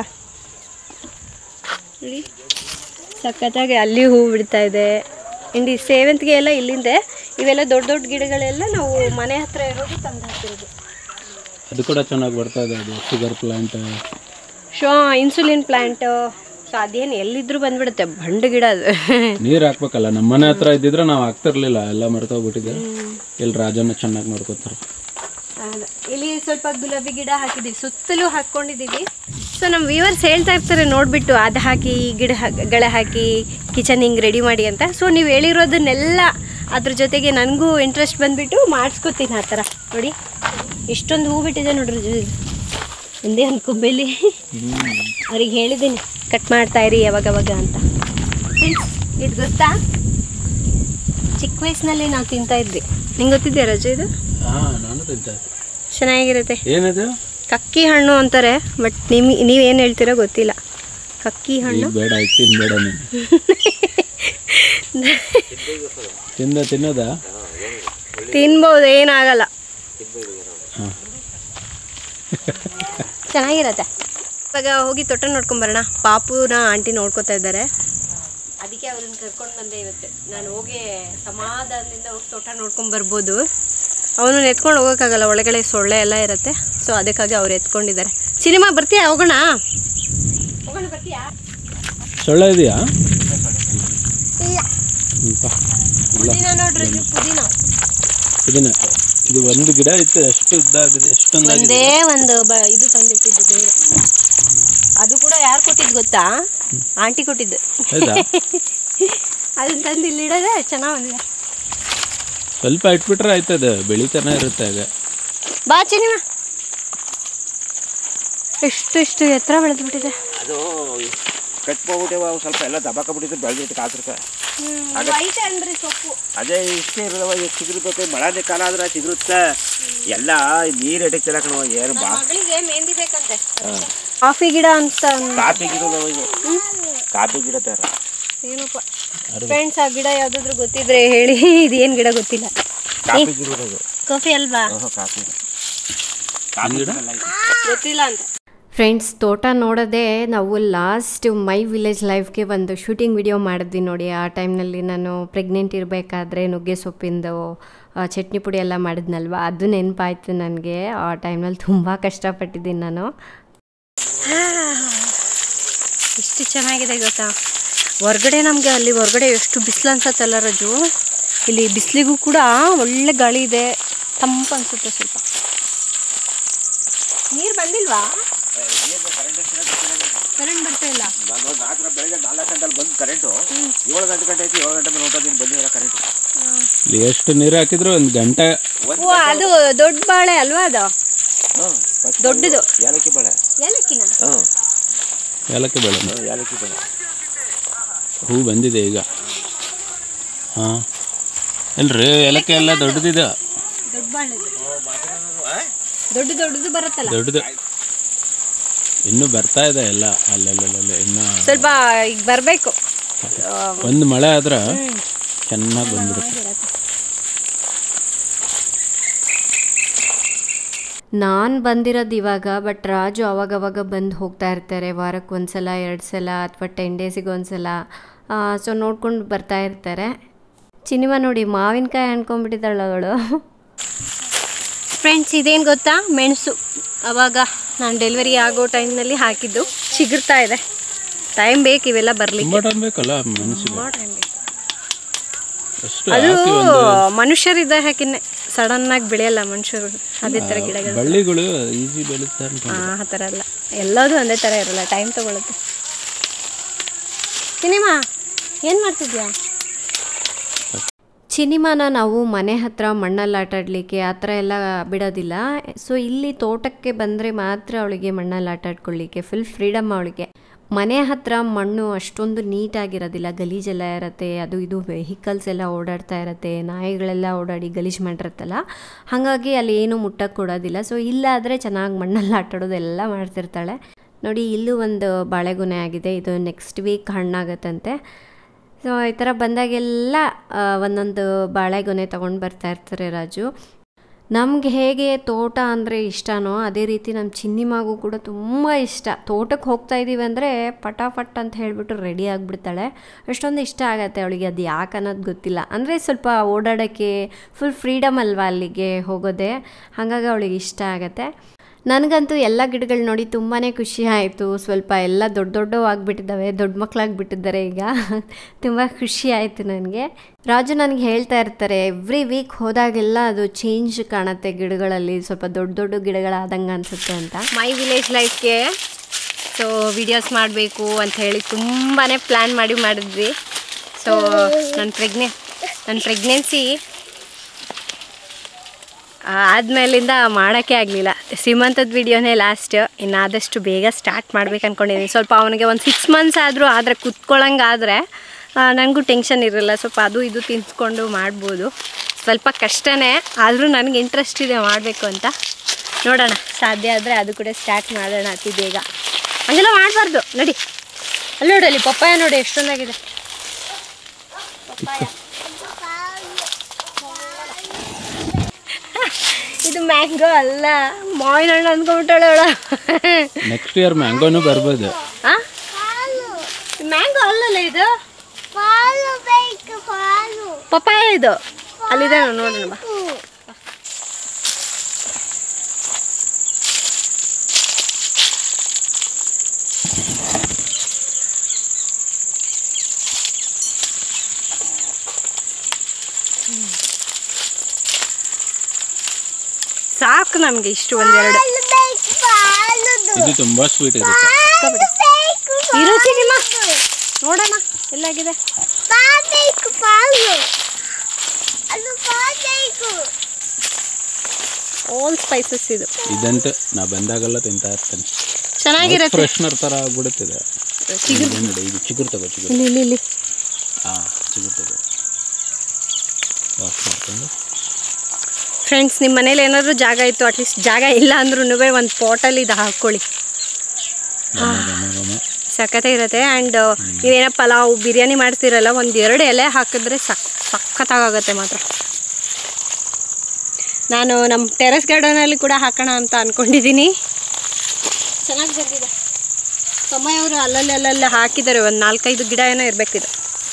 ಇಲ್ಲಿ ಸಖತ್ತಾಗಿ ಅಲ್ಲಿ ಹೂ ಬಿಡ್ತಾ ಇದೆ ಇಂಡ್ ಈ ಸೇವಂತಿಗೆ ಎಲ್ಲ ಇಲ್ಲಿಂದೆ ಇವೆಲ್ಲ ದೊಡ್ಡ ದೊಡ್ಡ ಗಿಡಗಳೆಲ್ಲ ನಾವು ಮನೆ ಹತ್ರ ಇರೋದು ತಂದು ಹಾಕಿರೋದು ಅದು ಕೂಡ ಚೆನ್ನಾಗಿ ಬರ್ತಾ ಇದೆ ಅದು sugar plant show insulin plant so ಅದೇನು ಎಲ್ಲಿದ್ರೂ ಬಂದ್ಬಿಡುತ್ತೆ ಬಂಡು ಗಿಡ ಅದು ನೀರು ಹಾಕ್ಬೇಕಲ್ಲ ನಮ್ಮ ಮನೆ ಹತ್ರ ಇದ್ದಿದ್ರೆ ನಾವು ಹಾಕ್ತಿರ್ಲಿಲ್ಲ ಎಲ್ಲ ಮರ್ತೋಗ್ಬಿಟ್ಟಿದೆ ಇಲ್ಲಿ ರಾಜನ ಚೆನ್ನಾಗಿ ನೋಡ್ಕೋತಾರೆ ಹೌದು. ಇಲ್ಲಿ ಸ್ವಲ್ಪ ಗುಲಾಬಿ ಗಿಡ ಹಾಕಿದ್ದೀವಿ ಸುತ್ತಲೂ ಹಾಕ್ಕೊಂಡಿದ್ದೀವಿ ಸೊ ನಮ್ಮ ವ್ಯೂವರ್ಸ್ ಹೇಳ್ತಾ ಇರ್ತಾರೆ ನೋಡಿಬಿಟ್ಟು ಅದು ಹಾಕಿ ಈ ಗಿಡ ಹಾಕ್- ಗಳ ಹಾಕಿ ಕಿಚನ್ ಹಿಂಗೆ ರೆಡಿ ಮಾಡಿ ಅಂತ ಸೊ ನೀವು ಹೇಳಿರೋದನ್ನೆಲ್ಲ ಅದ್ರ ಜೊತೆಗೆ ನನಗೂ ಇಂಟ್ರೆಸ್ಟ್ ಬಂದುಬಿಟ್ಟು ಮಾಡಿಸ್ಕೊತೀನಿ ಆ ಥರ ನೋಡಿ ಇಷ್ಟೊಂದು ಹೂ ಬಿಟ್ಟಿದೆ ನೋಡ್ರಿ ಜೊ- ಒಂದೇ ಒಂದು ಕೊಂಬೆಲಿ ಅವ್ರಿಗೆ ಹೇಳಿದ್ದೀನಿ ಕಟ್ ಮಾಡ್ತಾ ಇರಿ ಯಾವಾಗವಾಗ ಅಂತ ಫ್ರೆಂಡ್ಸ್ ಇದು ಗೊತ್ತಾ ಚಿಕ್ಕ ವಯಸ್ಸಿನಲ್ಲಿ ನಾವು ತಿಂತಾ ಇದ್ವಿ ನಿಂಗೆ ಗೊತ್ತಿದೆಯಾ ರಜೆ ಇದು ಹಾಂ ನಾನು ತಿಂತಾ ಇದ್ದೆ. ಚೆನ್ನಾಗಿರುತ್ತೆ ಏನದು ಕಕ್ಕಿ ಹಣ್ಣು ಅಂತಾರೆ ಬಟ್ ನಿಮ್ ನೀವೇನು ಹೇಳ್ತೀರೋ ಗೊತ್ತಿಲ್ಲ ಕಕ್ಕಿ ಈಗ ಹಣ್ಣು ಬೇಡ ಈಗ ತಿನ್ಬೇಡ ನೀನು ತಿಂದ ತಿನ್ನೋದಾ ತಿನ್ಬೋದು ಏನಾಗಲ್ಲ ಹಾಂ ಚೆನ್ನಾಗಿರತ್ತೆ ಇವಾಗ ಹೋಗಿ ತೋಟ ನೋಡ್ಕೊಂಬರೋಣ ಪಾಪುನ ಆಂಟಿ ನೋಡ್ಕೊತಾ ಇದ್ದಾರೆ ಅದಕ್ಕೆ ಅವ್ರನ್ನ ಕರ್ಕೊಂಡು ಬಂದೆ ಇವತ್ತು ನಾನು ಹೋಗಿ ಸಮಾಧಾನದಿಂದ ಹೋಗಿ ತೋಟ ನೋಡ್ಕೊಂಡು ಬರ್ಬೋದು ಅವನು ಎತ್ಕೊಂಡು ಹೋಗೋಕ್ಕಾಗಲ್ಲ ಒಳಗಡೆ ಸೊಳ್ಳೆ ಎಲ್ಲ ಇರುತ್ತೆ ಸೊ ಅದಕ್ಕಾಗಿ ಅವ್ರು ಎತ್ಕೊಂಡಿದ್ದಾರೆ ಸಿನಿಮಾ ಬರ್ತೀಯಾ ಹೋಗೋಣ ಹೋಗೋಣ ಬರ್ತೀಯಾ ಸೊಳ್ಳೆ ಇದೆಯಾ ಇಲ್ಲ ಹ್ಞೂ ಬಾ. ಇಲ್ಲ ಪುದೀನ ನೋಡ್ರಿ ಇದು ಪುದೀನ ಇದನ್ನ ಇದು ಒಂದು ಗಿಡ ಇತ್ತು ಎಷ್ಟು ಉದ್ದ ಆಗಿದೆ ಎಷ್ಟೊಂದಾಗಿದೆ ಒಂದೇ ಒಂದು ಬ ಇದು ತಂದಿಟ್ಟಿದ್ದು ಬೇರೆ ಅದು ಕೂಡ ಯಾರು ಕೊಟ್ಟಿದ್ದು ಗೊತ್ತಾ ಆಂಟಿ ಕೊಟ್ಟಿದ್ದು ಹೌದಾ ಅದನ್ನ ತಂದು ಇಲ್ಲಿಡೋದೆ ಚೆನ್ನಾಗಿ ಬಂದಿದೆ ಸ್ವಲ್ಪ ಇಟ್ಬಿಟ್ರೆ ಆಯ್ತದೆ ಬೆಳಿತಾನೆ ಇರುತ್ತೆ ಆಗ ಬಾ ಚಿನಿಮಾ ಎಷ್ಟು ಎಷ್ಟು ಎತ್ತರ ಬೆಳೆದು ಬಿಟ್ಟಿದೆ ಅದು ಕಟ್ಬೋಗ್ಬಿಟ್ಟಿವ ಅವು ಸ್ವಲ್ಪ ಎಲ್ಲ ದಬಾಕಬಿಟ್ಟಿದ್ದು ಬೆಳೆದಿಟ್ಟು ಕಾತಿರ್ತ ಐತೆ ಅಂದ್ರೆ ಸೊಪ್ಪು ಅದೇ ಇಷ್ಟೇ ಇರೋದವ ಈಗ ಚಿಗುರ್ಬೇಕು ಮಳೆ ಕಾಲ ಆದ್ರೆ ಚಿಗುರುತ್ತೆ ಎಲ್ಲ ನೀರು ಎಟಕ್ತಿಲ್ಲ ಕಣವ ಏನು ಬಾ ಮಗಳಿಗೆ ಮೆಹಂದಿ ಬೇಕಂತೆ ಕಾಫಿ ಗಿಡ ಅಂತ ಕಾಫಿ ಗಿಡ ಅದಾವ ಇವು ಕಾಫಿ ಗಿಡ ತರ ಏನಪ್ಪ ಫ್ರೆಂಡ್ಸ್ ಆ ಗಿಡ ಯಾವ್ದಾದ್ರು ಗೊತ್ತಿದ್ರೆ ಹೇಳಿ ಇದೇನು ಗಿಡ ಗೊತ್ತಿಲ್ಲ ಕಾಫಿ ಗಿಡ ಇರೋದು ಕಾಫಿ ಅಲ್ವಾ ಓಹೋ ಕಾಫಿ ಕಾಫಿ ಗಿಡ ಎಲ್ಲ ಐತೆ. ಗೊತ್ತಿಲ್ಲ ಅಂತ ಫ್ರೆಂಡ್ಸ್ ತೋಟ ನೋಡೋದೇ ನಾವು ಲಾಸ್ಟ್ ಮೈ ವಿಲೇಜ್ ಲೈಫ್ಗೆ ಒಂದು ಶೂಟಿಂಗ್ ವಿಡಿಯೋ ಮಾಡಿದ್ವಿ ನೋಡಿ ಆ ಟೈಮ್ನಲ್ಲಿ ನಾನು ಪ್ರೆಗ್ನೆಂಟ್ ಇರಬೇಕಾದ್ರೆ ನುಗ್ಗೆ ಸೊಪ್ಪಿಂದು ಆ, ಚಟ್ನಿ ಪುಡಿ ಎಲ್ಲ ಮಾಡಿದ್ನಲ್ವ ಅದು ನೆನಪಾಯ್ತು ನನಗೆ ಆ ಟೈಮ್ನಲ್ಲಿ ತುಂಬ ಕಷ್ಟಪಟ್ಟಿದ್ದೀನಿ ನಾನು ಎಷ್ಟು ಚೆನ್ನಾಗಿದೆ ಗೊತ್ತಾ ಹೊರ್ಗಡೆ ನಮಗೆ ಅಲ್ಲಿ ಹೊರ್ಗಡೆ ಎಷ್ಟು ಬಿಸಿಲು ಅನ್ಸತ್ತಲ್ಲ ರಜು ಇಲ್ಲಿ ಬಿಸಿಲಿಗೂ ಕೂಡ ಒಳ್ಳೆ ಗಾಳಿ ಇದೆ ತಂಪು ಅನ್ಸುತ್ತೆ ಸ್ವಲ್ಪ ನೀರು ಬಂದಿಲ್ವಾ ಕರೆಂಟ್ ಬರ್ತಾ ಇಲ್ಲ ನಾನು ರಾತ್ರಿ ಬೆಳಗ್ಗೆ ನಾಲ್ಕು ಗಂಟೆಲಿ ಬಂದು ಕರೆಂಟು ಏಳು ಗಂಟೆ ಗಂಟೆ ಐತಿ ಏಳು ಗಂಟೆ ಮೇಲೆ ಹೊಂಟೋದಿನ ಬಂದಿಲ್ಲ ಕರೆಂಟು ಇಲ್ಲಿ ಎಷ್ಟು ನೀರು ಹಾಕಿದ್ರು ಒಂದು ಗಂಟೆ ಓ ಅದು ದೊಡ್ಡ ಬಾಳೆ ಅಲ್ವಾ ಅದು ಹ್ಞೂ ದೊಡ್ಡದು ಏಲಕ್ಕಿ ಬೆಳೆ ಏಲಕ್ಕಿನ ಹ್ಞೂ ಏಲಕ್ಕಿ ಬೆಳೆ ಹ್ಞೂ ಏಲಕ್ಕಿ ಬೆಳೆ ಹೂ ಬಂದಿದೆ ಈಗ ಹಾಂ ಇಲ್ರಿ ಏಲಕ್ಕಿ ಎಲ್ಲ ದೊಡ್ಡದಿದೆ ದೊಡ್ಡ ಬಾಳೆ ದೊಡ್ಡ ದೊಡ್ಡದು ಬರುತ್ತಲ್ಲ ದೊಡ್ಡದು ಇನ್ನೂ ಬರ್ತಾ ಇದೆ ಎಲ್ಲ ಅಲ್ಲಲ್ಲಲ್ಲ ಇನ್ನು ಸ್ವಲ್ಪ ಈಗ ಬರಬೇಕು ಒಂದು ಮಳೆ ಆದ್ರೆ ಚೆನ್ನಾಗಿ ಬಂದ್ಬಿಡುತ್ತೆ ನಾನು ಬಂದಿರೋದು ಇವಾಗ ಬಟ್ ರಾಜು ಅವಾಗವಾಗ ಬಂದು ಹೋಗ್ತಾ ಇರ್ತಾರೆ ವಾರಕ್ಕೆ ಒಂದು ಸಲ ಎರಡು ಸಲ ಅಥವಾ ಟೆನ್ ಡೇಸಿಗೆ ಒಂದು ಸಲ ಸೊ ನೋಡ್ಕೊಂಡು ಬರ್ತಾ ಇರ್ತಾರೆ ಚಿನಿಮ ನೋಡಿ ಮಾವಿನಕಾಯಿ ಹಣ್ಕೊಂಡ್ಬಿಟ್ಟಿದ್ದಾಳೆ ಅವಳು ಫ್ರೆಂಡ್ಸ್ ಇದೇನು ಗೊತ್ತಾ ಮೆಣಸು ಅವಾಗ ನಾನು ಡೆಲಿವರಿ ಆಗೋ ಟೈಮ್ನಲ್ಲಿ ಹಾಕಿದ್ದು ಚಿಗುರ್ತಾ ಇದೆ ಟೈಮ್ ಬೇಕು ಇವೆಲ್ಲ ಬರಲಿಕ್ಕೆ ತುಂಬ ಟೈಮ್ ಬೇಕಲ್ಲ ಮೆಣಸಿಗೆ ಟೈಮ್ ಬೇಕು ಅಷ್ಟು ಅದು ಹಾಕಿ ಒಂದು ಮನುಷ್ಯರಿದ್ದ ಹಾಕಿನೇ ಸಡನ್ ಆಗಿ ಬೆಳೆಯಲ್ಲ ಮನುಷ್ಯರು ಅದೇ ಥರ ಗಿಡಗಳು ಬಳ್ಳಿಗಳು ಈಸಿ ಬೆಳೀತಾ ಅನ್ಕೊಂಡು ಹಾಂ ಆ ಥರ ಅಲ್ಲ ಎಲ್ಲದೂ ಒಂದೇ ಥರ ಇರಲ್ಲ ಟೈಮ್ ತೊಗೊಳುತ್ತೆ ಸಿನಿಮಾ ಏನು ಮಾಡ್ತಿದ್ಯಾ ಚಿನಿಮಾನ ನಾವು ಮನೆ ಹತ್ರ ಮಣ್ಣಲ್ಲಿ ಆಟ ಆಡಲಿಕ್ಕೆ ಆ ಥರ ಎಲ್ಲ ಬಿಡೋದಿಲ್ಲ ಸೊ ಇಲ್ಲಿ ತೋಟಕ್ಕೆ ಬಂದರೆ ಮಾತ್ರ ಅವಳಿಗೆ ಮಣ್ಣಲ್ಲಿ ಆಟ ಆಡ್ಕೊಳ್ಳಿಕ್ಕೆ ಫುಲ್ ಫ್ರೀಡಮ್ ಅವಳಿಗೆ ಮನೆ ಹತ್ರ ಮಣ್ಣು ಅಷ್ಟೊಂದು ನೀಟಾಗಿರೋದಿಲ್ಲ ಗಲೀಜೆಲ್ಲ ಇರತ್ತೆ ಅದು ಇದು ವೆಹಿಕಲ್ಸ್ ಎಲ್ಲ ಓಡಾಡ್ತಾ ಇರತ್ತೆ ನಾಯಿಗಳೆಲ್ಲ ಓಡಾಡಿ ಗಲೀಜು ಮಾಡಿರುತ್ತಲ್ಲ ಹಾಗಾಗಿ ಅಲ್ಲಿ ಏನು ಮುಟ್ಟಕ್ಕೆ ಕೊಡೋದಿಲ್ಲ ಸೊ ಇಲ್ಲಾದರೆ ಚೆನ್ನಾಗಿ ಮಣ್ಣಲ್ಲಿ ಆಟಾಡೋದೆಲ್ಲ ಮಾಡ್ತಿರ್ತಾಳೆ ನೋಡಿ ಇಲ್ಲೂ ಒಂದು ಬಾಳೆಗೊನೆ ಆಗಿದೆ ಇದು ನೆಕ್ಸ್ಟ್ ವೀಕ್ ಹಣ್ಣಾಗತ್ತಂತೆ ಸೊ ಈ ಥರ ಬಂದಾಗೆಲ್ಲ ಆ, ಒಂದೊಂದು ಬಾಳೆಗೊನೆ ತೊಗೊಂಡು ಬರ್ತಾ ಇರ್ತಾರೆ ರಾಜು ನಮ್ಗೆ ಹೇಗೆ ತೋಟ ಅಂದರೆ ಇಷ್ಟನೋ ಅದೇ ರೀತಿ ನಮ್ಮ ಚಿನ್ನಿಮಾಗೂ ಕೂಡ ತುಂಬ ಇಷ್ಟ ತೋಟಕ್ಕೆ ಹೋಗ್ತಾ ಇದ್ದೀವಿ ಅಂದರೆ ಪಟಾಪಟ್ ಅಂತ ಹೇಳಿಬಿಟ್ಟು ರೆಡಿ ಆಗಿಬಿಡ್ತಾಳೆ ಅಷ್ಟೊಂದು ಇಷ್ಟ ಆಗತ್ತೆ ಅವಳಿಗೆ ಅದು ಯಾಕೆ ಅನ್ನೋದು ಗೊತ್ತಿಲ್ಲ ಅಂದರೆ ಸ್ವಲ್ಪ ಓಡಾಡೋಕ್ಕೆ ಫುಲ್ ಫ್ರೀಡಮ್ ಅಲ್ವಾ ಅಲ್ಲಿಗೆ ಹೋಗೋದೇ ಹಾಗಾಗಿ ಅವಳಿಗೆ ಇಷ್ಟ ಆಗತ್ತೆ ನನಗಂತೂ ಎಲ್ಲ ಗಿಡಗಳು ನೋಡಿ ತುಂಬಾ ಖುಷಿ ಆಯಿತು ಸ್ವಲ್ಪ ಎಲ್ಲ ದೊಡ್ಡ ದೊಡ್ಡವು ಆಗಿಬಿಟ್ಟಿದ್ದಾವೆ ದೊಡ್ಡ ಮಕ್ಕಳಾಗ್ಬಿಟ್ಟಿದ್ದಾರೆ ಈಗ ತುಂಬ ಖುಷಿ ಆಯಿತು ನನಗೆ ರಾಜು ನನಗೆ ಹೇಳ್ತಾ ಇರ್ತಾರೆ ಎವ್ರಿ ವೀಕ್ ಹೋದಾಗೆಲ್ಲ ಅದು ಚೇಂಜ್ ಕಾಣುತ್ತೆ ಗಿಡಗಳಲ್ಲಿ ಸ್ವಲ್ಪ ದೊಡ್ಡ ದೊಡ್ಡ ಗಿಡಗಳಾದಂಗೆ ಅನಿಸುತ್ತೆ ಅಂತ ಮೈ ವಿಲೇಜ್ ಲೈಫ್ಗೆ ಸೊ ವಿಡಿಯೋಸ್ ಮಾಡಬೇಕು ಅಂತ ಹೇಳಿ ತುಂಬಾ ಪ್ಲ್ಯಾನ್ ಮಾಡಿ ಮಾಡಿದ್ವಿ ಸೊ ನನ್ನ ಪ್ರೆಗ್ನೆ ನನ್ನ ಪ್ರೆಗ್ನೆನ್ಸಿ ಆದಮೇಲಿಂದ ಮಾಡೋಕ್ಕೆ ಆಗಲಿಲ್ಲ ಸೀಮಂತದ ವಿಡಿಯೋನೇ ಲಾಸ್ಟ್ ಇನ್ನು ಆದಷ್ಟು ಬೇಗ ಸ್ಟಾರ್ಟ್ ಮಾಡ್ಬೇಕು ಅಂದ್ಕೊಂಡಿದ್ದೀನಿ ಸ್ವಲ್ಪ ಅವನಿಗೆ ಒಂದು ಸಿಕ್ಸ್ ಮಂತ್ಸ್ ಆದರೂ ಆದರೆ ಕುತ್ಕೊಳ್ಳೋಂಗಾದರೆ ನನಗೂ ಟೆನ್ಷನ್ ಇರಲ್ಲ ಸ್ವಲ್ಪ ಅದು ಇದು ತಿನ್ಸ್ಕೊಂಡು ಮಾಡ್ಬೋದು ಸ್ವಲ್ಪ ಕಷ್ಟನೇ ಆದರೂ ನನಗೆ ಇಂಟ್ರೆಸ್ಟ್ ಇದೆ ಮಾಡಬೇಕು ಅಂತ ನೋಡೋಣ ಸಾಧ್ಯ ಆದರೆ ಅದು ಕೂಡ ಸ್ಟಾರ್ಟ್ ಮಾಡೋಣ ಅತಿ ಬೇಗ ಹಂಗೆಲ್ಲ ಮಾಡಬಾರ್ದು ನಡಿ ಅಲ್ಲಿ ನೋಡಿ ಅಲ್ಲಿ ಪಪ್ಪಾಯ ನೋಡಿ ಎಷ್ಟೊಂದಾಗಿದೆ ಇದು ಮ್ಯಾಂಗೋ ಅಲ್ಲ ಮಾವಿನ ಹಣ್ಣು ಅಂದ್ಕೊಂಬಿಟ್ಟಾಳೆ ಅವಳ ನೆಕ್ಸ್ಟ್ ಇಯರ್ ಮ್ಯಾಂಗೋನು ಬರ್ಬೋದು ಮ್ಯಾಂಗೋ ಅಲ್ಲಲ್ಲ ಇದು ಪಾಲು ಬೇಕು ಪಾಲು ಪಪ್ಪಾಯ ಇದು ಅಲ್ಲಿದೆ ನೋಡೋಣ ಬಾ ಸಾಕು ನಮಗೆ ಇಷ್ಟು ಒಂದೆರಡು ಪಾಲು ಬೇಕು ಪಾಲುದು ಇದು ತುಂಬಾ ಸ್ವೀಟ್ ಇರುತ್ತೆ ಪಾಲು ಬೇಕು ಇರು ಚಿನಿಮ್ಮ ನೋಡೋಣ ಎಲ್ಲಾಗಿದೆ ಪಾಲು ಬೇಕು ಪಾಲು ಅದು ಪಾಲು ಬೇಕು ಆಲ್ ಸ್ಪೈಸಸ್ ಇದು ಇದಂತೆ ನಾ ಬಂದಾಗೆಲ್ಲ ತಿಂತಾ ಇರ್ತೇನೆ ಚೆನ್ನಾಗಿರುತ್ತೆ ಫ್ರೆಶ್ನರ್ ಥರ ಆಗ್ಬಿಡುತ್ತಿದೆ ಚಿಗುರು ಇದೆ ನೋಡಿ ಇದು ಚಿಗುರು ತಗೋ ಚಿಗುರು ಇಲ್ಲಿ ಇಲ್ಲಿ ಇಲ್ಲಿ ಹಾಂ ಚಿಗುರು ತಗೋ ವಾಶ್ ಮಾಡ್ಕೊಂಡು ಫ್ರೆಂಡ್ಸ್ ನಿಮ್ಮ ಮನೇಲಿ ಏನಾದರೂ ಜಾಗ ಇತ್ತು ಅಟ್ಲೀಸ್ಟ್ ಜಾಗ ಇಲ್ಲ ಅಂದ್ರೂ ಒಂದು ಪಾಟಲ್ಲಿ ಇದು ಹಾಕ್ಕೊಳ್ಳಿ ಘಮ ಘಮ ಘಮ ಸಖತ್ತೇ ಇರುತ್ತೆ ಆ್ಯಂಡ್ ನೀವೇನೋ ಪಲಾವ್ ಬಿರಿಯಾನಿ ಮಾಡ್ತೀರಲ್ಲ ಒಂದು ಎರಡು ಎಲೆ ಹಾಕಿದ್ರೆ ಸಕ್ ಸಖತ್ತಾಗುತ್ತೆ ಮಾತ್ರ ನಾನು ನಮ್ಮ ಟೆರೆಸ್ ಗಾರ್ಡನಲ್ಲಿ ಕೂಡ ಹಾಕೋಣ ಅಂತ ಅಂದ್ಕೊಂಡಿದ್ದೀನಿ ಚೆನ್ನಾಗಿ ಬಂದಿದೆ ಅವರು ಅಲ್ಲಲ್ಲಿ ಅಲ್ಲಲ್ಲಿ ಹಾಕಿದ್ದಾರೆ ಒಂದು ನಾಲ್ಕೈದು ಗಿಡ ಏನೋ ಇರಬೇಕಿದೆ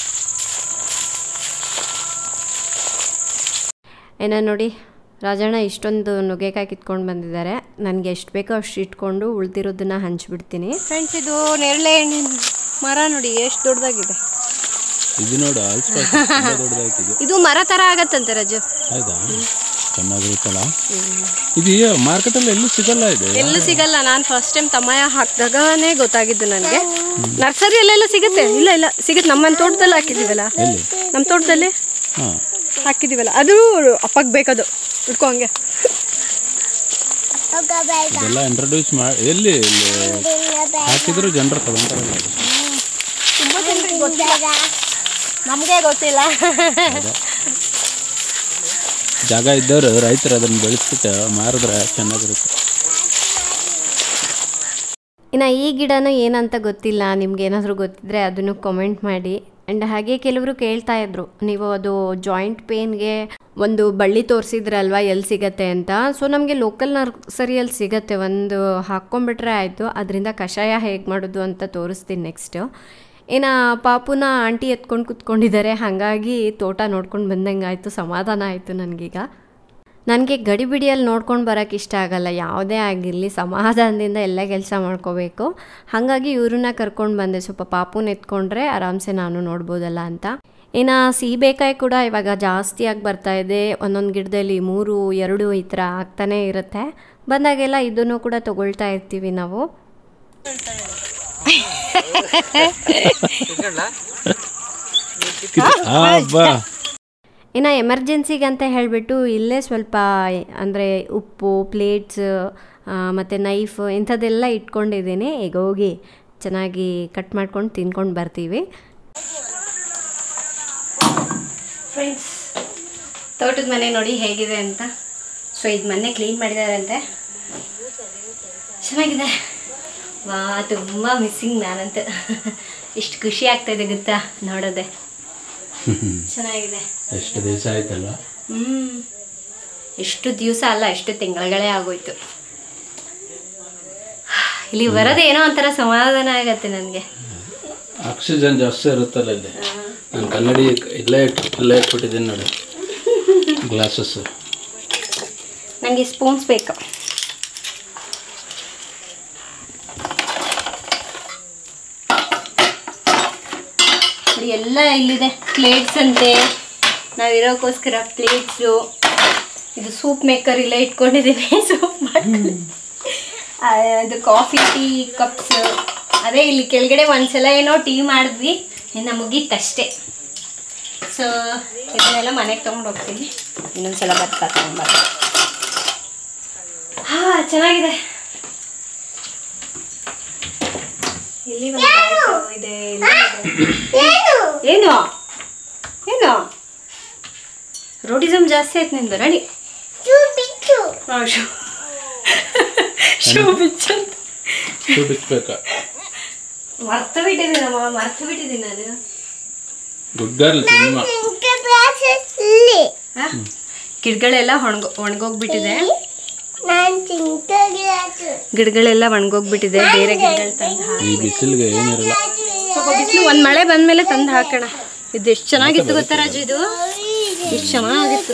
ಏನೋ ನೋಡಿ ರಾಜಣ್ಣ ಇಷ್ಟೊಂದು ನುಗ್ಗೆಕಾಯಿ ಕಿತ್ಕೊಂಡು ಬಂದಿದ್ದಾರೆ ನನಗೆ ಎಷ್ಟು ಬೇಕೋ ಅಷ್ಟು ಇಟ್ಕೊಂಡು ಉಳ್ದಿರೋದನ್ನ ಹಂಚ್ಬಿಡ್ತೀನಿ ಫ್ರೆಂಡ್ಸ್ ಇದು ನೇರಳೆ ಹಣ್ಣಿನ ಮರ ನೋಡಿ ಎಷ್ಟು ದೊಡ್ಡದಾಗಿದೆ ಇದು ನೋಡು ಆಲ್ಸ್ಪಾಸ್ ತುಂಬ ದೊಡ್ಡದಾಯ್ತು ಇದು ಇದು ಮರ ಥರ ಆಗತ್ತಂತೆ ರಜು ಹೌದಾ ಚೆನ್ನಾಗಿರುತ್ತಲ್ಲ ಇದು ಮಾರ್ಕೆಟಲ್ಲಿ ಎಲ್ಲೂ ಸಿಗಲ್ಲ ಇದು ಎಲ್ಲೂ ಸಿಗಲ್ಲ ನಾನು ಫಸ್ಟ್ ಟೈಮ್ ತಮ್ಮಯ್ಯ ಹಾಕಿದಾಗನೇ ಗೊತ್ತಾಗಿದ್ದು ನನಗೆ ನರ್ಸರಿಯಲ್ಲೆಲ್ಲ ಸಿಗುತ್ತೆ ಇಲ್ಲ ಇಲ್ಲ ಸಿಗುತ್ತೆ ನಮ್ಮ ತೋಟದಲ್ಲಿ ಹಾಕಿದ್ದೀವಲ್ಲ ಎಲ್ಲಿ ನಮ್ಮ ತೋಟದಲ್ಲಿ ಹಾಂ ಹಾಕಿದ್ದೀವಲ್ಲ ಅದು ಅಪ್ಪಗೆ ಬೇಕದು ಹಿಡ್ಕೊ ಹಂಗೆ ಹೋಗಬೇಡ ಇದೆಲ್ಲ ಇಂಟ್ರೊಡ್ಯೂಸ್ ಮಾಡಿ ಎಲ್ಲಿ ಇಲ್ಲಿ ಹಾಕಿದ್ರು ಜನರು ತಗೊಂತಾರಲ್ಲ ಅದು. ತುಂಬ ಜನರಿಗೆ ಗೊತ್ತಿಲ್ಲ ನಮಗೆ ಗೊತ್ತಿಲ್ಲ ಹೌದಾ? ಜಾಗ ಇದ್ದವರು ರೈತರು ಅದನ್ನು ಬೆಳೆಸ್ಬಿಟ್ಟು ಮಾರಿದ್ರೆ ಚೆನ್ನಾಗಿರುತ್ತೆ ಇನ್ನು ಈ ಗಿಡನೂ ಏನಂತ ಗೊತ್ತಿಲ್ಲ ನಿಮ್ಗೆ ಏನಾದರೂ ಗೊತ್ತಿದ್ರೆ ಅದನ್ನು ಕಮೆಂಟ್ ಮಾಡಿ ಆ್ಯಂಡ್ ಹಾಗೆ ಕೆಲವರು ಕೇಳ್ತಾ ಇದ್ರು ನೀವು ಅದು ಜಾಯಿಂಟ್ ಪೇನ್ಗೆ ಒಂದು ಬಳ್ಳಿ ತೋರಿಸಿದ್ರಲ್ವ ಎಲ್ಲಿ ಸಿಗತ್ತೆ ಅಂತ ಸೊ ನಮಗೆ ಲೋಕಲ್ ನರ್ಸರಿಯಲ್ಲಿ ಸಿಗತ್ತೆ ಒಂದು ಹಾಕ್ಕೊಂಬಿಟ್ರೆ ಆಯಿತು ಅದರಿಂದ ಕಷಾಯ ಹೇಗೆ ಮಾಡೋದು ಅಂತ ತೋರಿಸ್ತೀನಿ ನೆಕ್ಸ್ಟು ಇನ್ನು ಪಾಪುನ ಆಂಟಿ ಎತ್ಕೊಂಡು ಕುತ್ಕೊಂಡಿದ್ದಾರೆ ಹಾಗಾಗಿ ತೋಟ ನೋಡ್ಕೊಂಡು ಬಂದಂಗೆ ಆಯಿತು ಸಮಾಧಾನ ಆಯಿತು ನನಗೀಗ ನನಗೆ ಗಡಿಬಿಡಿಯಲ್ಲಿ ನೋಡ್ಕೊಂಡು ಬರೋಕ್ಕೆ ಇಷ್ಟ ಆಗಲ್ಲ ಯಾವುದೇ ಆಗಿರಲಿ ಸಮಾಧಾನದಿಂದ ಎಲ್ಲ ಕೆಲಸ ಮಾಡ್ಕೋಬೇಕು ಹಾಗಾಗಿ ಇವ್ರನ್ನ ಕರ್ಕೊಂಡು ಬಂದೆ ಸ್ವಲ್ಪ ಪಾಪುನ ಎತ್ಕೊಂಡ್ರೆ ಆರಾಮ್ಸೆ ನಾನು ನೋಡ್ಬೋದಲ್ಲ ಅಂತ ಇನ್ನು ಸೀಬೆಕಾಯಿ ಕೂಡ ಇವಾಗ ಜಾಸ್ತಿಯಾಗಿ ಬರ್ತಾ ಇದೆ ಒಂದೊಂದು ಗಿಡದಲ್ಲಿ ಮೂರು ಎರಡು ಈ ಥರ ಆಗ್ತಾನೇ ಇರುತ್ತೆ ಬಂದಾಗೆಲ್ಲ ಇದನ್ನು ಕೂಡ ತಗೊಳ್ತಾ ಇರ್ತೀವಿ ನಾವು ಬಾ ಇನ್ನು ಎಮರ್ಜೆನ್ಸಿಗೆ ಅಂತ ಹೇಳಿಬಿಟ್ಟು ಇಲ್ಲೇ ಸ್ವಲ್ಪ ಅಂದರೆ ಉಪ್ಪು ಪ್ಲೇಟ್ಸ್ ಮತ್ತು ನೈಫ್ ಇಂಥದ್ದೆಲ್ಲ ಇಟ್ಕೊಂಡಿದ್ದೀನಿ ಈಗ ಹೋಗಿ ಚೆನ್ನಾಗಿ ಕಟ್ ಮಾಡ್ಕೊಂಡು ತಿನ್ಕೊಂಡು ಬರ್ತೀವಿ ಫ್ರೆಂಡ್ಸ್ ತೋಟದ ಮನೆ ನೋಡಿ ಹೇಗಿದೆ ಅಂತ ಸೊ ಇದು ಮೊನ್ನೆ ಕ್ಲೀನ್ ಮಾಡಿದಾರಂತೆ ಚೆನ್ನಾಗಿದೆ ವಾ ತುಂಬ ಮಿಸ್ಸಿಂಗ್ ನಾನಂತೂ ಇಷ್ಟು ಖುಷಿ ಆಗ್ತಾಯಿದೆ ಗೊತ್ತಾ ನೋಡೋದೆ ಚೆನ್ನಾಗಿದೆ ಎಷ್ಟು ದಿವಸ ಆಯ್ತಲ್ವಾ ಹ್ಞೂ ಎಷ್ಟು ದಿವಸ ಅಲ್ಲ ಎಷ್ಟು ತಿಂಗಳುಗಳೇ ಆಗೋಯ್ತು ಇಲ್ಲಿ ಬರೋದೇನೋ ಒಂಥರ ಸಮಾಧಾನ ಆಗತ್ತೆ ನನಗೆ ಆಕ್ಸಿಜನ್ ಜಾಸ್ತಿ ಇರುತ್ತಲ್ಲ ಇಲ್ಲಿ ನಾನು ಕನ್ನಡಿ ಇಲ್ಲೇ ಇಟ್ಟು ಇಲ್ಲೇ ಇಟ್ಬಿಟ್ಟಿದ್ದೀನಿ ನೋಡಿ ಗ್ಲಾಸಸ್ ನನಗೆ ಸ್ಪೂನ್ಸ್ ಬೇಕು ನೋಡಿ ಎಲ್ಲ ಇಲ್ಲಿದೆ ಪ್ಲೇಟ್ಸ್ ಅಂತೆ ನಾವಿರೋಕ್ಕೋಸ್ಕರ ಪ್ಲೇಟ್ಸು ಇದು ಸೂಪ್ ಮೇಕರ್ ಇಲ್ಲ ಇಟ್ಕೊಂಡಿದ್ದೀವಿ ಸೂಪ್ ಮಾಡ್ಕೊಂಡು ಆ, ಇದು ಕಾಫಿ ಟೀ ಕಪ್ಸ್ ಅದೇ ಇಲ್ಲಿ ಕೆಳಗಡೆ ಒಂದ್ಸಲ ಏನೋ ಟೀ ಮಾಡಿದ್ವಿ ಇನ್ನು ಮುಗೀತಷ್ಟೇ ಸೊ ಇದನ್ನೆಲ್ಲ ಮನೆಗೆ ತೊಗೊಂಡು ಹೋಗ್ತೀನಿ ಇನ್ನೊಂದ್ಸಲ ಬರ್ತಾ ತೊಗೊಂಡ್ಬರ್ತೀನಿ ಹಾ ಚೆನ್ನಾಗಿದೆ ಇಲ್ಲಿ ಒಂದು ಬಾಟು ಇದೆ ಇಲ್ಲಿ ಇದೆ. ಏನು ಏನು ರೋಡಿಸಮ್ ಜಾಸ್ತಿ ಆಯ್ತು ನಿಂದು ನಡಿ ಹಾ, ಶೂ ಶೂ ಬಿಚ್ಚಂತ ಶೂ ಬಿಚ್ಚಬೇಕಾ ಮರ್ತು ಬಿಟ್ಟಿದ್ದೀನಮ್ಮ ಮರ್ತು ಬಿಟ್ಟಿದ್ದೀನಿ ನಾನು ಗುಡ್ ಗರ್ಲ್ ಸಿನಿಮಾ ಇಲ್ಲಿ ಹಾ? ಗಿಡಗಳೆಲ್ಲ ಒಣಗೋ ಒಣಗೋಗ್ಬಿಟ್ಟಿದೆ ನಾನು ತಿಂತಾಗಿರೋದು ಗಿಡಗಳೆಲ್ಲ ಒಣಗೋಗ್ಬಿಟ್ಟಿದೆ ಬೇರೆ ಗಿಡಗಳು ತಂದು ಹಾಕಿ ಈ ಬಿಸಿಲಿಗೆ ಏನಿರಲ್ಲ ಸ್ವಲ್ಪ ಬಿಸಿಲು ಒಂದು ಮಳೆ ಬಂದ್ಮೇಲೆ ತಂದು ಹಾಕೋಣ ಇದು ಎಷ್ಟು ಚೆನ್ನಾಗಿತ್ತು ಗೊತ್ತಾ ರಾಜು ಇದು ಎಷ್ಟು ಚೆನ್ನಾಗಿತ್ತು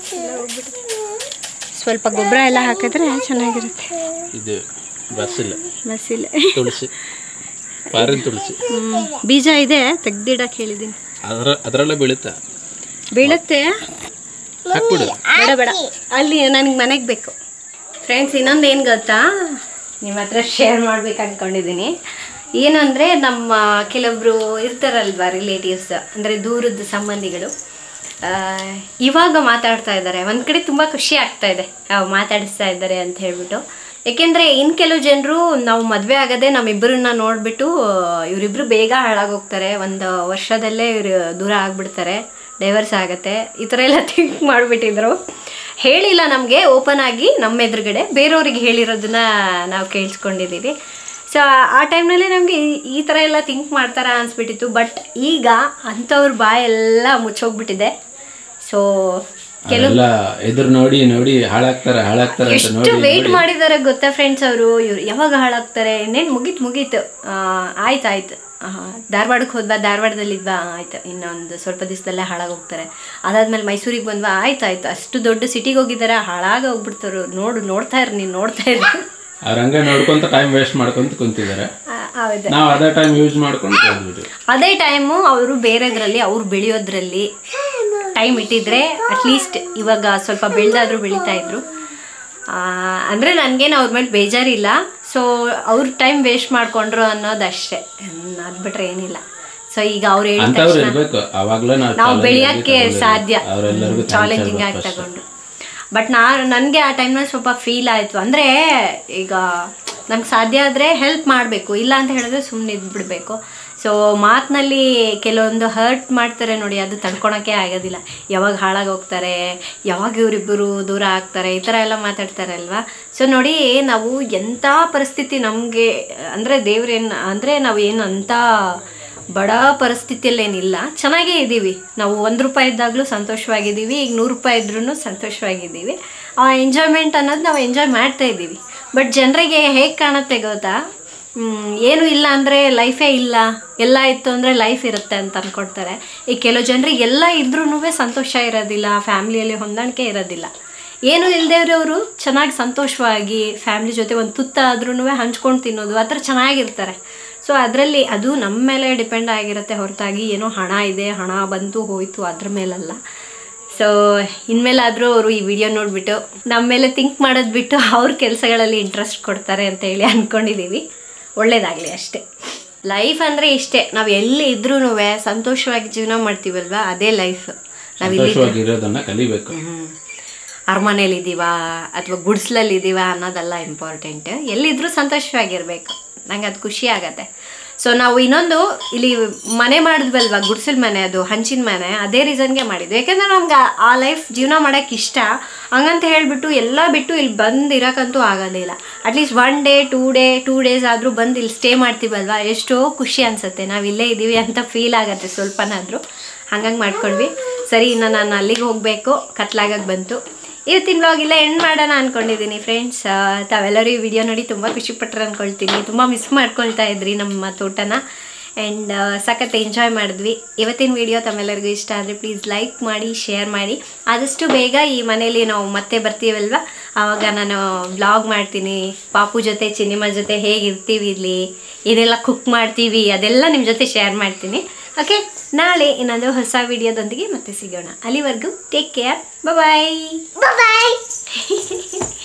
ಸ್ವಲ್ಪ ಗೊಬ್ಬರ ಎಲ್ಲ ಹಾಕಿದ್ರೆ ಚೆನ್ನಾಗಿರುತ್ತೆ ಇದು ಬಸ್ಸಿಲ್ಲ ಬಸ್ಸಿಲ್ಲ ತುಳಸಿ ಪಾರಿನ ತುಳಸಿ ಹ್ಮ್. ಬೀಜ ಇದೆ ತೆಗ್ದಿಡಕ್ಕೆ ಹೇಳಿದ್ದೀನಿ ಅದರ ಅದರಲ್ಲೇ ಬೀಳುತ್ತಾ ಬೀಳುತ್ತೆ ಹಾಕ್ಬಿಡು ಬೇಡ ಬೇಡ ಅಲ್ಲಿ ನನಗೆ ಮನೆಗೆ ಬೇಕು ಫ್ರೆಂಡ್ಸ್ ಇನ್ನೊಂದು ಏನು ಗೊತ್ತಾ ನಿಮ್ಮ ಹತ್ರ ಶೇರ್ ಮಾಡ್ಬೇಕು ಅಂದ್ಕೊಂಡಿದ್ದೀನಿ ಏನು ಅಂದರೆ ನಮ್ಮ ಕೆಲವೊಬ್ಬರು ಇರ್ತಾರಲ್ವಾ ರಿಲೇಟಿವ್ಸ್ ಅಂದರೆ ದೂರದ ಸಂಬಂಧಿಗಳು ಆ, ಇವಾಗ ಮಾತಾಡ್ತಾ ಇದ್ದಾರೆ ಒಂದು ಕಡೆ ತುಂಬ ಖುಷಿ ಆಗ್ತಾ ಇದೆ ಆ, ಮಾತಾಡಿಸ್ತಾ ಇದ್ದಾರೆ ಅಂತ ಹೇಳ್ಬಿಟ್ಟು ಯಾಕೆಂದರೆ ಇನ್ನು ಕೆಲವು ಜನರು ನಾವು ಮದುವೆ ಆಗದೆ ನಮ್ಮಿಬ್ಬರನ್ನ ನೋಡಿಬಿಟ್ಟು ಇವರಿಬ್ಬರು ಬೇಗ ಹಾಳಾಗೋಗ್ತಾರೆ ಒಂದು ವರ್ಷದಲ್ಲೇ ಇವರು ದೂರ ಆಗಿಬಿಡ್ತಾರೆ ಡೈವರ್ಸ್ ಆಗುತ್ತೆ ಈ ಥರ ಎಲ್ಲ ಥಿಂಕ್ ಮಾಡಿಬಿಟ್ಟಿದ್ರು ಹೇಳಿಲ್ಲ ನಮಗೆ ಓಪನ್ ಆಗಿ ನಮ್ಮ ಎದುರುಗಡೆ ಬೇರೆಯವ್ರಿಗೆ ಹೇಳಿರೋದನ್ನ ನಾವು ಕೇಳಿಸ್ಕೊಂಡಿದ್ದೀವಿ ಸೊ ಆ ಟೈಮ್ನಲ್ಲಿ ನಮಗೆ ಈ ಥರ ಎಲ್ಲ ಥಿಂಕ್ ಮಾಡ್ತಾರ ಅನಿಸ್ಬಿಟ್ಟಿತ್ತು ಬಟ್ ಈಗ ಅಂಥವ್ರ ಬಾಯೆಲ್ಲ ಮುಚ್ಚೋಗ್ಬಿಟ್ಟಿದೆ ಸೊ ಕೆಲವು ಎಲ್ಲ ಎದುರು ನೋಡಿ ನೋಡಿ ಹಾಳಾಗ್ತಾರೆ ಹಾಳಾಗ್ತಾರೆ ಅಂತ ಎಷ್ಟು ನೋಡಿ ವೆಯ್ಟ್ ಮಾಡಿದ್ದಾರೆ ಗೊತ್ತಾ ಫ್ರೆಂಡ್ಸ್ ಅವರು ಇವ್ರು ಯಾವಾಗ ಹಾಳಾಗ್ತಾರೆ ಇನ್ನೇನು ಮುಗೀತು ಮುಗೀತು ಆ, ಆಯ್ತು ಆಯ್ತು ಆ, ಧಾರವಾಡಕ್ಕೆ ಹೋದ್ವಾ ಧಾರವಾಡದಲ್ಲಿದ್ವಾ ಆಯ್ತು ಇನ್ನೊಂದು ಸ್ವಲ್ಪ ದಿವಸದಲ್ಲೇ ಹಾಳಾಗೋಗ್ತಾರೆ ಅದಾದ್ಮೇಲೆ ಮೈಸೂರಿಗೆ ಬಂದ್ವಾ ಆಯ್ತು ಆಯ್ತು ಅಷ್ಟು ದೊಡ್ಡ ಸಿಟಿಗೆ ಹೋಗಿದ್ದಾರೆ ಹಾಳಾಗಿ ಹೋಗ್ಬಿಡ್ತಾರೆ ನೋಡು ನೋಡ್ತಾ ಇರು ನೀನು ನೋಡ್ತಾ ಇರು ಅವ್ರ ಹಂಗೆ ನೋಡ್ಕೊಂತ ಟೈಮ್ ವೇಸ್ಟ್ ಮಾಡ್ಕೊಂತ ಕುಂತಿದ್ದಾರೆ ಆ, ಹೌದು ನಾವು ಅದೇ ಟೈಮ್ ಯೂಸ್ ಮಾಡ್ಕೊಂಡು ಹೋಗ್ಬಿಟ್ಟು ಅದೇ ಟೈಮು ಅವರು ಬೇರೆದ್ರಲ್ಲಿ ಅವ್ರು ಬೆಳೆಯೋದ್ರಲ್ಲಿ ಟೈಮ್ ಇಟ್ಟಿದ್ರೆ ಅಟ್ಲೀಸ್ಟ್ ಇವಾಗ ಸ್ವಲ್ಪ ಬೆಳೆದಾದ್ರೂ ಬೆಳೀತಾ ಇದ್ರು ಆ, ಅಂದ್ರೆ ನನಗೇನು ಅವ್ರ ಮೇಲೆ ಬೇಜಾರಿಲ್ಲ ಸೊ ಅವ್ರ ಟೈಮ್ ವೇಸ್ಟ್ ಮಾಡ್ಕೊಂಡ್ರು ಅನ್ನೋದಷ್ಟೇ ಅದು ಬಿಟ್ರೆ ಏನಿಲ್ಲ ಸೊ ಈಗ ಅವ್ರು ಹೇಳಿದ ಅಂತವ್ರು ತಕ್ಷಣ ಇರ್ಬೇಕು ಅವಾಗ್ಲೇ ನಾವು ನಾವು challenge ಬೆಳೆಯೋಕ್ಕೆ ಆಗಿ ತಗೊಳ್ಳೋದು. ಸಾಧ್ಯ ಅವ್ರೆಲ್ಲರಿಗೂ ಚಾಲೆಂಜಿಂಗ್ ಆಗಿ ತಗೊಂಡು ಬಟ್ ನಾ ನನಗೆ ಆ ಟೈಮ್ನಲ್ಲಿ ಸ್ವಲ್ಪ ಫೀಲ್ ಆಯಿತು ಅಂದರೆ ಈಗ ನಮ್ಗೆ ಸಾಧ್ಯ ಆದರೆ ಹೆಲ್ಪ್ ಮಾಡಬೇಕು ಇಲ್ಲ ಅಂತ ಹೇಳಿದ್ರೆ ಸುಮ್ಮನೆ ಇದ್ಬಿಡ್ಬೇಕು ಸೊ ಮಾತಿನಲ್ಲಿ ಕೆಲವೊಂದು ಹರ್ಟ್ ಮಾಡ್ತಾರೆ ನೋಡಿ ಅದು ತಡ್ಕೊಳಕ್ಕೆ ಆಗೋದಿಲ್ಲ ಯಾವಾಗ ಹಾಳಾಗಿ ಹೋಗ್ತಾರೆ ಯಾವಾಗ ಇವರಿಬ್ಬರು ದೂರ ಆಗ್ತಾರೆ ಈ ಥರ ಎಲ್ಲ ಮಾತಾಡ್ತಾರೆ ಅಲ್ವಾ ಸೊ ನೋಡಿ ನಾವು ಎಂಥ ಪರಿಸ್ಥಿತಿ ನಮಗೆ ಅಂದರೆ ದೇವ್ರೇನು ಅಂದರೆ ನಾವು ಏನು ಅಂಥ ಬಡ ಪರಿಸ್ಥಿತಿಯಲ್ಲೇನಿಲ್ಲ ಚೆನ್ನಾಗೇ ಇದ್ದೀವಿ ನಾವು ಒಂದು ರೂಪಾಯಿ ಇದ್ದಾಗಲೂ ಸಂತೋಷವಾಗಿದ್ದೀವಿ ಈಗ ನೂರು ರೂಪಾಯಿ ಇದ್ರೂ ಸಂತೋಷವಾಗಿದ್ದೀವಿ ಆ ಎಂಜಾಯ್ಮೆಂಟ್ ಅನ್ನೋದು ನಾವು ಎಂಜಾಯ್ ಮಾಡ್ತಾ ಇದ್ದೀವಿ ಬಟ್ ಜನರಿಗೆ ಹೇಗೆ ಕಾಣುತ್ತೆ ಗೊತ್ತಾ ಮ್, ಏನು ಇಲ್ಲ ಅಂದರೆ ಲೈಫೇ ಇಲ್ಲ ಎಲ್ಲ ಇತ್ತು ಅಂದರೆ ಲೈಫ್ ಇರುತ್ತೆ ಅಂತ ಅಂದ್ಕೊಡ್ತಾರೆ ಈ ಕೆಲವು ಜನರಿಗೆ ಎಲ್ಲ ಇದ್ರೂ ಸಂತೋಷ ಇರೋದಿಲ್ಲ ಫ್ಯಾಮ್ಲಿಯಲ್ಲಿ ಹೊಂದಾಣಿಕೆ ಇರೋದಿಲ್ಲ ಏನು ಇಲ್ಲದೇವ್ರವರು ಚೆನ್ನಾಗಿ ಸಂತೋಷವಾಗಿ ಫ್ಯಾಮ್ಲಿ ಜೊತೆ ಒಂದು ತುತ್ತ ಆದ್ರೂ ಹಂಚ್ಕೊಂಡು ತಿನ್ನೋದು ಆ ಥರ ಚೆನ್ನಾಗಿರ್ತಾರೆ ಸೊ ಅದರಲ್ಲಿ ಅದು ನಮ್ಮ ಮೇಲೆ ಡಿಪೆಂಡ್ ಆಗಿರುತ್ತೆ ಹೊರತಾಗಿ ಏನೋ ಹಣ ಇದೆ ಹಣ ಬಂತು ಹೋಯಿತು ಅದ್ರ ಮೇಲಲ್ಲ ಸೊ ಇನ್ಮೇಲಾದರೂ ಅವರು ಈ ವಿಡಿಯೋ ನೋಡಿಬಿಟ್ಟು ನಮ್ಮ ಮೇಲೆ ಥಿಂಕ್ ಮಾಡೋದು ಬಿಟ್ಟು ಅವ್ರ ಕೆಲಸಗಳಲ್ಲಿ ಇಂಟ್ರೆಸ್ಟ್ ಕೊಡ್ತಾರೆ ಅಂತ ಹೇಳಿ ಅಂದ್ಕೊಂಡಿದ್ದೀವಿ ಒಳ್ಳೇದಾಗಲಿ ಅಷ್ಟೇ ಲೈಫ್ ಅಂದರೆ ಇಷ್ಟೇ ನಾವು ಎಲ್ಲಿ ಇದ್ರೂ ಸಂತೋಷವಾಗಿ ಜೀವನ ಮಾಡ್ತೀವಲ್ವಾ ಅದೇ ಲೈಫ್ ನಾವಿಲ್ಲಿ ಸಂತೋಷವಾಗಿ ಇರೋದನ್ನ ಕಲಿಬೇಕು ಅರಮನೇಲಿ ಇದ್ದೀವಾ ಅಥವಾ ಗುಡ್ಸ್ಲಲ್ಲಿ ಇದ್ದೀವಾ ಅನ್ನೋದೆಲ್ಲ ಇಂಪಾರ್ಟೆಂಟ್ ಎಲ್ಲಿದ್ರೂ ಸಂತೋಷವಾಗಿರ್ಬೇಕು ನಂಗೆ ಅದು ಖುಷಿ ಆಗತ್ತೆ ಸೊ ನಾವು ಇನ್ನೊಂದು ಇಲ್ಲಿ ಮನೆ ಮಾಡಿದ್ವಲ್ವಾ ಗುಡ್ಸಲ್ ಮನೆ ಅದು ಹಂಚಿನ ಮನೆ ಅದೇ ರೀಸನ್ಗೆ ಮಾಡಿದ್ವಿ ಯಾಕೆಂದ್ರೆ ನಮ್ಗೆ ಆ- ಆ ಲೈಫ್ ಜೀವನ ಮಾಡೋಕ್ಕೆ ಇಷ್ಟ ಹಂಗಂತ ಹೇಳಿಬಿಟ್ಟು ಎಲ್ಲ ಬಿಟ್ಟು ಇಲ್ಲಿ ಬಂದು ಇರೋಕ್ಕಂತೂ ಆಗೋದಿಲ್ಲ at least one day two day two days ಆದರೂ ಬಂದು ಇಲ್ಲಿ ಸ್ಟೇ ಮಾಡ್ತೀವಲ್ವಾ ಎಷ್ಟೋ ಖುಷಿ ಅನಿಸುತ್ತೆ ನಾವು ಇಲ್ಲೇ ಇದ್ದೀವಿ ಅಂತ ಫೀಲ್ ಆಗುತ್ತೆ ಸ್ವಲ್ಪನಾದರೂ ಹಂಗಂಗೆ ಮಾಡ್ಕೊಂಡ್ವಿ ಸರಿ ಇನ್ನು ನಾನು ಅಲ್ಲಿಗೆ ಹೋಗಬೇಕು ಕತ್ಲಾಗಕ್ಕೆ ಬಂತು ಇವತ್ತಿನ ಬ್ಲಾಗ್ ಇಲ್ಲ ಎಂಡ್ ಮಾಡೋಣ ಅಂದ್ಕೊಂಡಿದ್ದೀನಿ ಫ್ರೆಂಡ್ಸ್ ತಾವೆಲ್ಲರೂ ಈ ವಿಡಿಯೋ ನೋಡಿ ತುಂಬ ಖುಷಿಪಟ್ಟರು ಅಂದ್ಕೊಳ್ತೀನಿ ತುಂಬ ಮಿಸ್ ಮಾಡ್ಕೊಳ್ತಾ ಇದ್ರಿ ನಮ್ಮ ತೋಟನ ಆ್ಯಂಡ್ ಸಖತ್ ಎಂಜಾಯ್ ಮಾಡಿದ್ವಿ ಇವತ್ತಿನ ವಿಡಿಯೋ ತಮ್ಮೆಲ್ಲರಿಗೂ ಇಷ್ಟ ಆದರೆ ಪ್ಲೀಸ್ ಲೈಕ್ ಮಾಡಿ ಶೇರ್ ಮಾಡಿ ಆದಷ್ಟು ಬೇಗ ಈ ಮನೇಲಿ ನಾವು ಮತ್ತೆ ಬರ್ತೀವಲ್ವ ಆವಾಗ ನಾನು ಬ್ಲಾಗ್ ಮಾಡ್ತೀನಿ ಪಾಪು ಜೊತೆ ಚಿನ್ನಿಮ್ಮ ಜೊತೆ ಹೇಗಿರ್ತೀವಿ ಇಲ್ಲಿ ಏನೆಲ್ಲ ಕುಕ್ ಮಾಡ್ತೀವಿ ಅದೆಲ್ಲ ನಿಮ್ಮ ಜೊತೆ ಶೇರ್ ಮಾಡ್ತೀನಿ ಓಕೆ ನಾಳೆ ಇನ್ನೊಂದು ಹೊಸ ವಿಡಿಯೋದೊಂದಿಗೆ ಮತ್ತೆ ಸಿಗೋಣ ಅಲ್ಲಿವರೆಗೂ take care bye Bye bye.